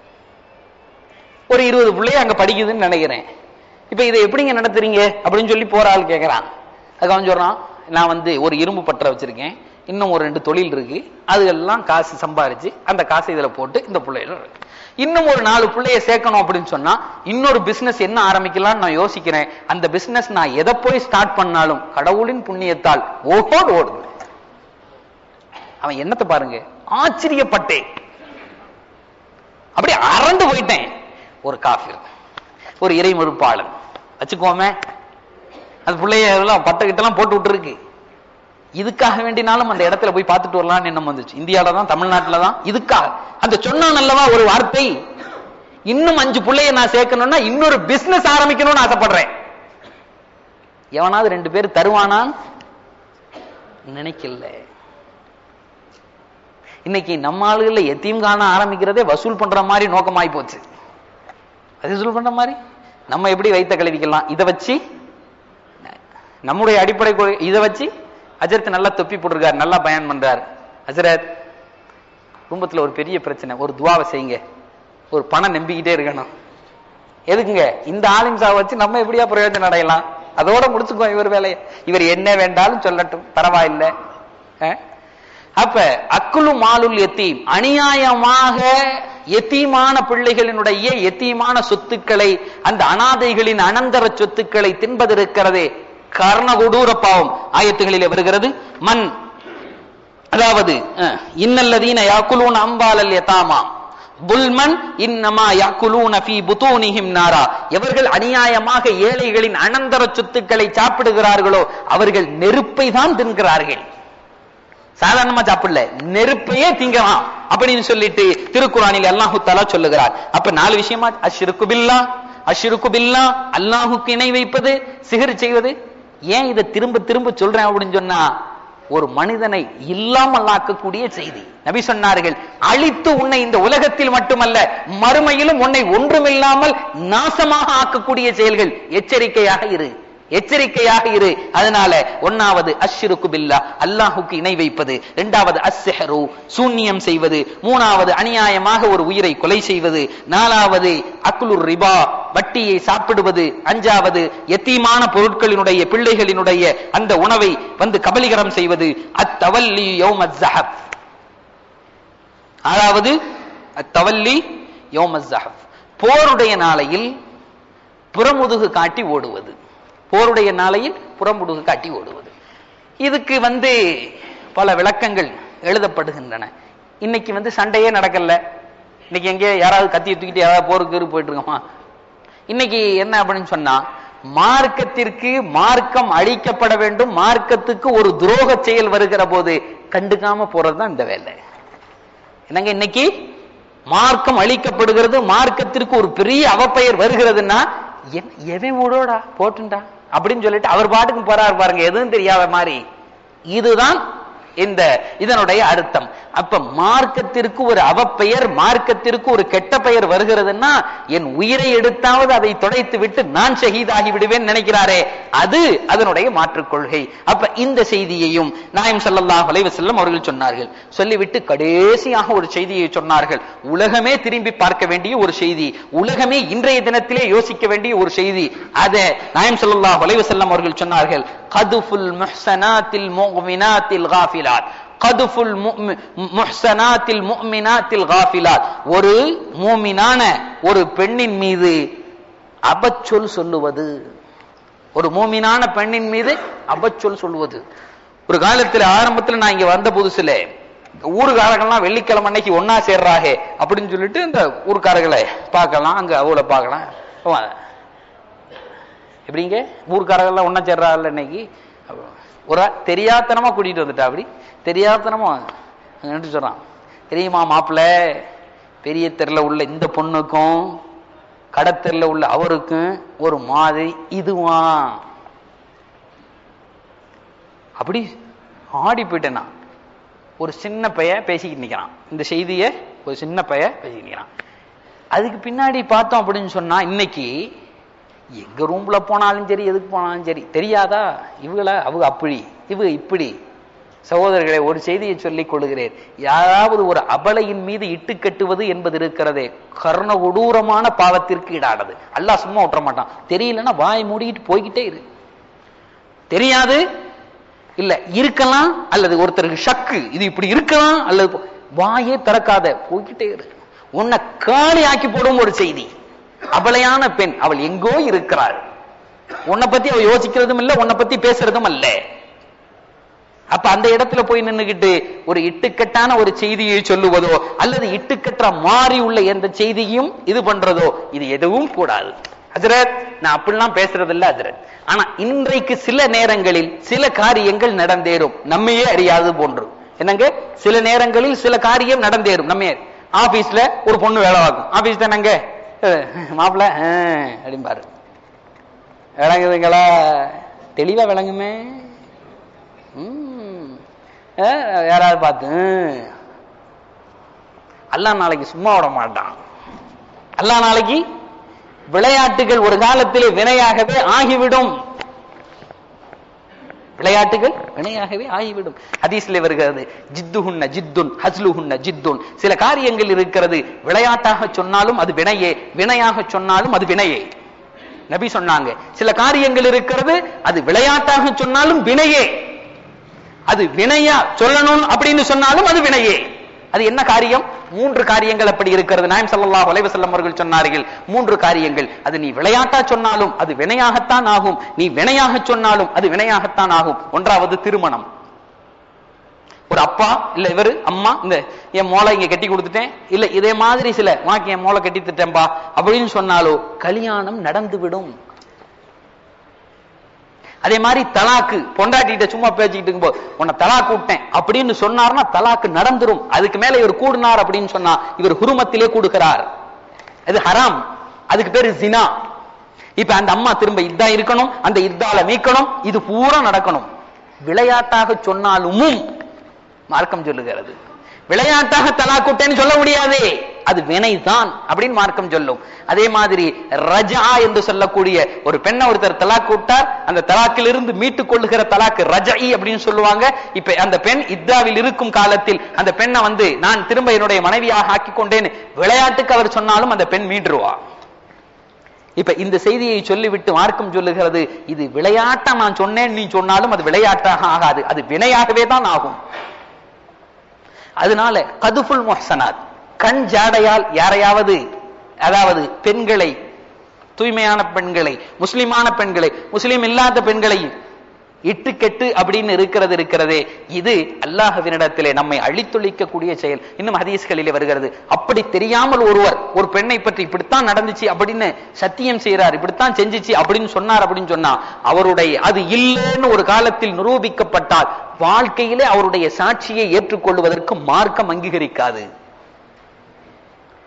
ஒரு இருபது பிள்ளைய அங்க படிக்குதுன்னு நினைக்கிறேன் இப்ப இதை எப்படிங்க நடத்துறீங்க அப்படின்னு சொல்லி போற ஆள் கேட்கறான் அதுக்கு அவன் சொல்றான் நான் வந்து ஒரு இரும்பு பற்ற வச்சிருக்கேன் இன்னும் ஒரு ரெண்டு தொழில் இருக்கு அதுக்கெல்லாம் காசு சம்பாரிச்சு அந்த காசை இதுல போட்டு இந்த பிள்ளைகள் இருக்கு. இன்னும் ஒரு நாலு பிள்ளைய சேர்க்கணும் அப்படின்னு சொன்னா இன்னொரு பிசினஸ் என்ன ஆரம்பிக்கலாம்னு நான் யோசிக்கிறேன் அந்த பிசினஸ் நான் எதை போய் ஸ்டார்ட் பண்ணாலும் கடவுளின் புண்ணியத்தால் ஓஹோடு ஓடுது அவன் என்னத்தை பாருங்க ஆச்சரியப்பட்டேன் அப்படி அரண்டு போயிட்டேன் ஒரு காஃபிர் ஒரு இறை மறுப்பாளன் வச்சுக்கோமே அது பிள்ளைய எல்லாம் பட்ட கிட்டலாம் போட்டு விட்டுருக்கு இதுக்காக வேண்டினாலும் அந்த இடத்துல போய் பார்த்துட்டு வரலாம்னு எண்ணம் வந்துச்சு இந்தியால தான் தமிழ்நாட்டுல தான் இதுக்காக அந்த சொன்னான் அல்லவா ஒரு வார்த்தை இன்னும் அஞ்சு பிள்ளைய நான் சேர்க்கணும்னா இன்னொரு பிசினஸ் ஆரம்பிக்கணும்னு ஆசைப்படுறேன் எவனாவது ரெண்டு பேர் தருவானான் நினைக்கல இன்னைக்கு நம்ம ஆளுகள்ல எத்தையும் காண ஆரம்பிக்கிறதே வசூல் பண்ற மாதிரி நோக்கமாய் போச்சு அது வசூல் பண்ற மாதிரி நம்ம எப்படி வைத்த கழுவிக்கலாம் இதை வச்சு நம்முடைய அடிப்படை கொள்கை இதை வச்சு அஜரத் நல்லா தொப்பி போட்டிருக்காரு நல்லா பயன் பண்றாரு அஜரத் குடும்பத்துல ஒரு பெரிய பிரச்சனை ஒரு துவாவை செய்யுங்க ஒரு பணம் நம்பிக்கிட்டே இருக்கணும் எதுக்குங்க இந்த ஆலிம்சாவை வச்சு நம்ம எப்படியா பிரயோஜனம் அடையலாம் அதோட முடிச்சுக்கோ இவர் வேலையை இவர் என்ன வேண்டாலும் சொல்லட்டும் பரவாயில்லை அஹ்? அப்ப அக்குலு மாலுல் எத்தீம் அநியாயமாக எத்தீமான பிள்ளைகளினுடைய எத்தீமான சொத்துக்களை அந்த அனாதைகளின் அனந்தர சொத்துக்களை தின்பதிருக்கிறதே கர்ண கொடூர பாவம் ஆயத்துகளிலே வருகிறது மண் அதாவது அஹ், இன்னல்லதீன யாக்குலூன அம்பாலல் யதாமா புல்மன் இன்னமா யாக்குலூன ஃபீ புதூனிஹிம் நாரா எவர்கள் அநியாயமாக ஏழைகளின் அனந்தர சொத்துக்களை சாப்பிடுகிறார்களோ அவர்கள் நெருப்பை தான் தின்கிறார்கள் சாதாரணமா சாப்பிடல நெருப்பையே திங்கலாம் அப்படின்னு சொல்லிட்டு திருக்குறானில் அல்லாஹு தஆலா சொல்லுகிறார் அப்ப நாலு விஷயமா அஷ்ருக்கு பில்லா அஷ்ருக்கு பில்லா அல்லாஹுக்கு இணை வைப்பது சிகர் செய்வது ஏன் இதை திரும்ப திரும்ப சொல்றேன் அப்படின்னு சொன்னா ஒரு மனிதனை இல்லாமல் ஆக்கக்கூடிய செய்தி நபி சொன்னார்கள் அழித்து உன்னை இந்த உலகத்தில் மட்டுமல்ல மறுமையிலும் உன்னை ஒன்றுமில்லாமல் நாசமாக ஆக்கக்கூடிய செயல்கள் எச்சரிக்கையாக இரு எச்சரிக்கையாக இரு அதனால ஒன்னாவது அஷ்ருக்கு பில்லா அல்லாஹுக்கு இணை வைப்பது இரண்டாவது அஸ்ஸஹரு சூன்யம் செய்வது மூணாவது அநியாயமாக ஒரு உயிரை கொலை செய்வது நாலாவது அக்குலுர் ரிபா வட்டியை சாப்பிடுவது அஞ்சாவது எத்தீமான பொருட்களினுடைய பிள்ளைகளினுடைய அந்த உணவை வந்து கபலீகரம் செய்வது அத்தவல்லி யௌம ஜஹப் ஆறாவது அத்தவல்லி யௌம ஜஹப் போருடைய நாளையில் புறமுதுகு காட்டி ஓடுவது போருடைய நாளையில் புறமுதுகு காட்டி ஓடுவது இதுக்கு வந்து பல விளக்கங்கள் எழுதப்படுகின்றன இன்னைக்கு வந்து சண்டையே நடக்கல இன்னைக்கு எங்கே யாராவது கத்தி தூக்கிட்டு யாராவது போருக்கு கீறு போயிட்டு இருக்கோமா இன்னைக்கு என்ன அப்படின்னு சொன்னா மார்க்கத்திற்கு மார்க்கம் அழிக்கப்பட வேண்டும் மார்க்கத்துக்கு ஒரு துரோக செயல் வருகிற போது கண்டுக்காம போறதுதான் இந்த வேலை என்னங்க இன்னைக்கு மார்க்கம் அளிக்கப்படுகிறது மார்க்கத்திற்கு ஒரு பெரிய அவப்பெயர் வருகிறதுன்னா என்- எவன் விடோடா போட்டுண்டா அப்படின்னு சொல்லிட்டு அவர் பாட்டுக்கு போறாரு பாருங்க எதுவும் தெரியாத மாதிரி இதுதான் இந்த இதனுடைய அர்த்தம் அப்ப மார்க்கத்திற்கு ஒரு அவப்பெயர் மார்க்கத்திற்கு ஒரு கெட்ட பெயர் வருகிறதுன்னா என் உயிரை எடுத்தாவது அதை தொலைத்து விட்டு நான் ஷஹீதாகி விடுவேன் நினைக்கிறாரே அது அதனுடைய மாற்றுக் கொள்கை அப்ப இந்த செய்தியையும் நாயம் ஸல்லல்லாஹு அலைஹி வஸல்லம் அவர்கள் சொன்னார்கள் சொல்லிவிட்டு கடைசியாக ஒரு செய்தியை சொன்னார்கள் உலகமே திரும்பி பார்க்க வேண்டிய ஒரு செய்தி உலகமே இன்றைய தினத்திலே யோசிக்க வேண்டிய ஒரு செய்தி அதை நாயம் ஸல்லல்லாஹு அலைஹி வஸல்லம் அவர்கள் சொன்னார்கள் கதுஃபுல் முஹ்சனாத்தில் முஃமினாத்தில் காஃபிலாத் கதுஃபுல் முஃமி- முஹ்சனாத்தில் முஃமினாத்தில் காஃபிலாத் ஒரு மூமினான ஒரு பெண்ணின் மீது அபச்சொல் சொல்லுவது ஒரு மூமினான பெண்ணின் மீது அபச்சொல் சொல்லுவது ஒரு காலத்துல ஆரம்பத்துல நான் இங்க வந்த புதுசுல ஊருக்காரங்கள்லாம் வெள்ளிக்கிழமை அன்னைக்கு ஒன்னா சேர்றாக அப்படின்னு சொல்லிட்டு இந்த ஊர்க்காரர்களை பார்க்கலாம் அங்க அவளை பார்க்கலாம் வா. எப்படிங்க ஊர்க்காரங்கள்லாம் ஒன்னா சேர்றாள் இன்னைக்கு ஒரு ஆள் தெரியாத்தனமா கூட்டிட்டு வந்துட்டா அப்படி தெரியாத்தனமா அங்க நின்னுட்டு சொல்றான் தெரியுமா மாப்பிள்ளை பெரிய தெருல உள்ள இந்த பொண்ணுக்கும் கடத்தெருல உள்ள அவருக்கும் ஒரு மாதிரி இதுவா அப்படி ஆடி போயிட்டேன் நான் ஒரு சின்ன பைய பேசிக்கிட்டு நிக்கிறான் இந்த செய்திய ஒரு சின்ன பைய பேசிக்கிட்டு நிக்கிறான் அதுக்கு பின்னாடி பார்த்தோம் அப்படின்னு சொன்னா இன்னைக்கு எங்க ரூம்ல போனாலும் சரி எதுக்கு போனாலும் சரி தெரியாதா இவங்கள அவங்க அப்படி இவங்க இப்படி சகோதரர்களே ஒரு செய்தியை சொல்லிக் கொள்கிறேன் யாராவது ஒரு அபலையின் மீது இட்டு கட்டுவது என்பது இருக்கிறதே கர்ண கொடூரமான பாவத்திற்கு ஈடானது அல்லாஹ் சும்மா விட்டுற மாட்டான் தெரியலன்னா வாய் மூடிக்கிட்டு போய்கிட்டே இரு தெரியாது இல்ல இருக்கலாம் அல்லது ஒருத்தருக்கு ஷக்கு இது இப்படி இருக்கலாம் அல்லது போ- வாயே திறக்காத போய்கிட்டே இரு உன்னை காலி ஆக்கி போடும் ஒரு செய்தி அபலையான பெண் அவள் எங்கோ இருக்கிறாள் உன்னை பத்தி அவ யோசிக்கிறதும் இல்ல உன்னை பத்தி பேசுறதும் அல்ல அப்ப அந்த இடத்துல போய் நின்னுகிட்டு ஒரு இட்டுக்கட்டான ஒரு செய்தியை சொல்லுவதோ அல்லது இட்டுக்கற்ற மாறி உள்ள எந்த செய்தியும் இது பண்றதோ இது எதுவும் கூடாது ஹஜரத் நான் அப்படிலாம் பேசுறது இல்ல ஹஜரத் ஆனா இன்றைக்கு சில நேரங்களில் சில காரியங்கள் நடந்தேறும் நம்மையே அறியாது போன்று என்னங்க சில நேரங்களில் சில காரியம் நடந்தேறும் நம்ம ஆபீஸ்ல ஒரு பொண்ணு வேலை பார்க்கும் ஆபீஸ் தானங்க மாப்பிள்ள அப்படிம்பாரு விளங்குதுங்களா தெளிவா விளங்குமே ம். ஆ, யாராவது பார்த்து ம். அல்லாஹ் நாளைக்கு சும்மா விட மாட்டான் அல்லாஹ் நாளைக்கு விளையாட்டுகள் ஒரு காலத்திலே வினையாகவே ஆகிவிடும் விளையாட்டுகள் வினையாகவே ஆகிவிடும் ஹதீஸ்ல வருகிறது ஜித்துஹுன்ன ஜித்துன் ஹஸ்லுஹுன்ன ஜித்துன் சில காரியங்கள் இருக்கிறது விளையாட்டாக சொன்னாலும் அது வினையே வினையாக சொன்னாலும் அது வினையே நபி சொன்னாங்க சில காரியங்கள் இருக்கிறது அது விளையாட்டாக சொன்னாலும் வினையே அது வினையா சொல்லணும் அப்படின்னு சொன்னாலும் அது வினையே அது என்ன காரியம் மூன்று காரியங்கள் அப்படி இருக்கிறது நாயம் ஸல்லல்லாஹு அலைஹி வஸல்லம் அவர்கள் சொன்னார்கள் மூன்று காரியங்கள் அது நீ விளையாட்டா சொன்னாலும் அது வினையாகத்தான் ஆகும் நீ வினையாக சொன்னாலும் அது வினையாகத்தான் ஆகும் ஒன்றாவது திருமணம் ஒரு அப்பா இல்ல இவரு அம்மா இந்த என் மோளை இங்க கட்டி கொடுத்துட்டேன் இல்ல இதே மாதிரி சில உனக்கு என் மோளை கட்டி தட்டேன்பா அப்படின்னு சொன்னாலோ கல்யாணம் நடந்து விடும் அதே மாதிரி தலாக்கு பொண்டாட்டிகிட்ட சும்மா பேசிக்கிட்டு இருக்கும்போது உன்னை தலாக்கு விட்டேன் அப்படின்னு சொன்னார்னா தலாக்கு நடந்துரும் அதுக்கு மேல இவர் கூடுனார் அப்படின்னு சொன்னா இவர் ஹுருமத்திலே கூடுகிறார் அது ஹராம் அதுக்கு பேரு ஜினா இப்ப அந்த அம்மா திரும்ப இதா இருக்கணும் அந்த இத்தால மீட்கணும் இது பூரா நடக்கணும் விளையாட்டாக சொன்னாலும் மார்க்கம் சொல்லுகிறது விளையாட்டாக தலாக்குட்டேன்னு சொல்ல முடியாதே அது வினைதான் அப்படின்னு மார்க்கம் சொல்லும் அதே மாதிரி ரஜா என்று சொல்லக்கூடிய ஒரு பெண்ணை ஒருத்தர் தலாக்கு விட்டார் அந்த தலாக்கிலிருந்து மீட்டுக் கொள்ளுகிற தலாக்கு ரஜஇ அப்படின்னு சொல்லுவாங்க இப்ப அந்த பெண் இத்தாவில் இருக்கும் காலத்தில் அந்த பெண்ணை வந்து நான் திரும்ப என்னுடைய மனைவியாக ஆக்கிக் கொண்டேன் விளையாட்டுக்கு அவர் சொன்னாலும் அந்த பெண் மீண்டுருவா இப்ப இந்த செய்தியை சொல்லிவிட்டு மார்க்கம் சொல்லுகிறது இது விளையாட்டா நான் சொன்னேன் நீ சொன்னாலும் அது விளையாட்டாக ஆகாது அது வினையாகவே தான் ஆகும் அதனால கதுஃபுல் முஹ்சனாத் கண் ஜாடையால் யாரையாவது அதாவது பெண்களை தூய்மையான பெண்களை முஸ்லிமான பெண்களை முஸ்லிம் இல்லாத பெண்களையும் இட்டு கெட்டு அப்படின்னு இருக்கிறது இருக்கிறதே இது அல்லாஹ்வினிடத்திலே நம்மை அழித்தொழிக்கக்கூடிய செயல் இன்னும் ஹதீஸ்களிலே வருகிறது அப்படி தெரியாமல் ஒருவர் ஒரு பெண்ணை பற்றி இப்படித்தான் நடந்துச்சு அப்படின்னு சத்தியம் செய்யறார் இப்படித்தான் செஞ்சுச்சு அப்படின்னு சொன்னார் அப்படின்னு சொன்னா அவருடைய அது இல்லைன்னு ஒரு காலத்தில் நிரூபிக்கப்பட்டால் வாழ்க்கையிலே அவருடைய சாட்சியை ஏற்றுக்கொள்வதற்கு மார்க்கம் அங்கீகரிக்காது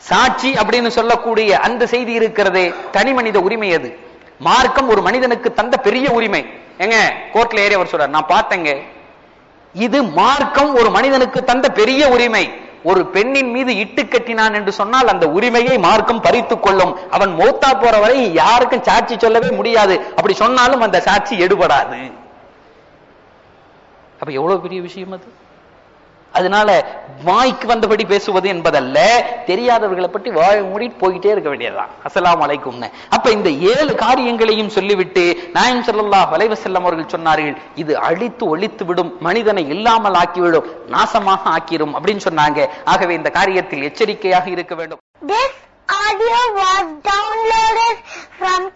சாட்சி அப்படின்னு சொல்லக்கூடிய அந்த செய்தி இருக்கிறதே தனி மனித உரிமை அது மார்க்கம் ஒரு மனிதனுக்கு தந்த பெரிய உரிமை எங்க கோர்ட்ல ஏறி அவர் சொல்றார் நான் பார்த்தேங்க இது மார்க்கம் ஒரு மனிதனுக்கு தந்த பெரிய உரிமை ஒரு பெண்ணின் மீது இட்டு கட்டினான் என்று சொன்னால் அந்த உரிமையை மார்க்கம் பறித்துக் கொள்ளும் அவன் மௌத்தா போற வரை யாருக்கும் சாட்சி சொல்லவே முடியாது அப்படி சொன்னாலும் அந்த சாட்சி எடுபடாது அப்ப எவ்வளவு பெரிய விஷயம் அது அதனால வாய்க்கு வந்தபடி பேசுவது என்பதல்ல தெரியாதவர்களை பற்றி வாய மூடிட்டு போயிட்டே இருக்க வேண்டியதுதான் அஸ்ஸலாமு அலைக்கும்னு அப்ப இந்த ஏழு காரியங்களையும் சொல்லிவிட்டு நாயம் ஸல்லல்லாஹு அலைஹி வஸல்லம் அவர்கள் சொன்னார்கள் இது அழித்து ஒழித்து விடும் மனிதனை இல்லாமல் ஆக்கிவிடும் நாசமாக ஆக்கிரும் அப்படின்னு சொன்னாங்க ஆகவே இந்த காரியத்தில் எச்சரிக்கையாக இருக்க வேண்டும் This audio was downloaded from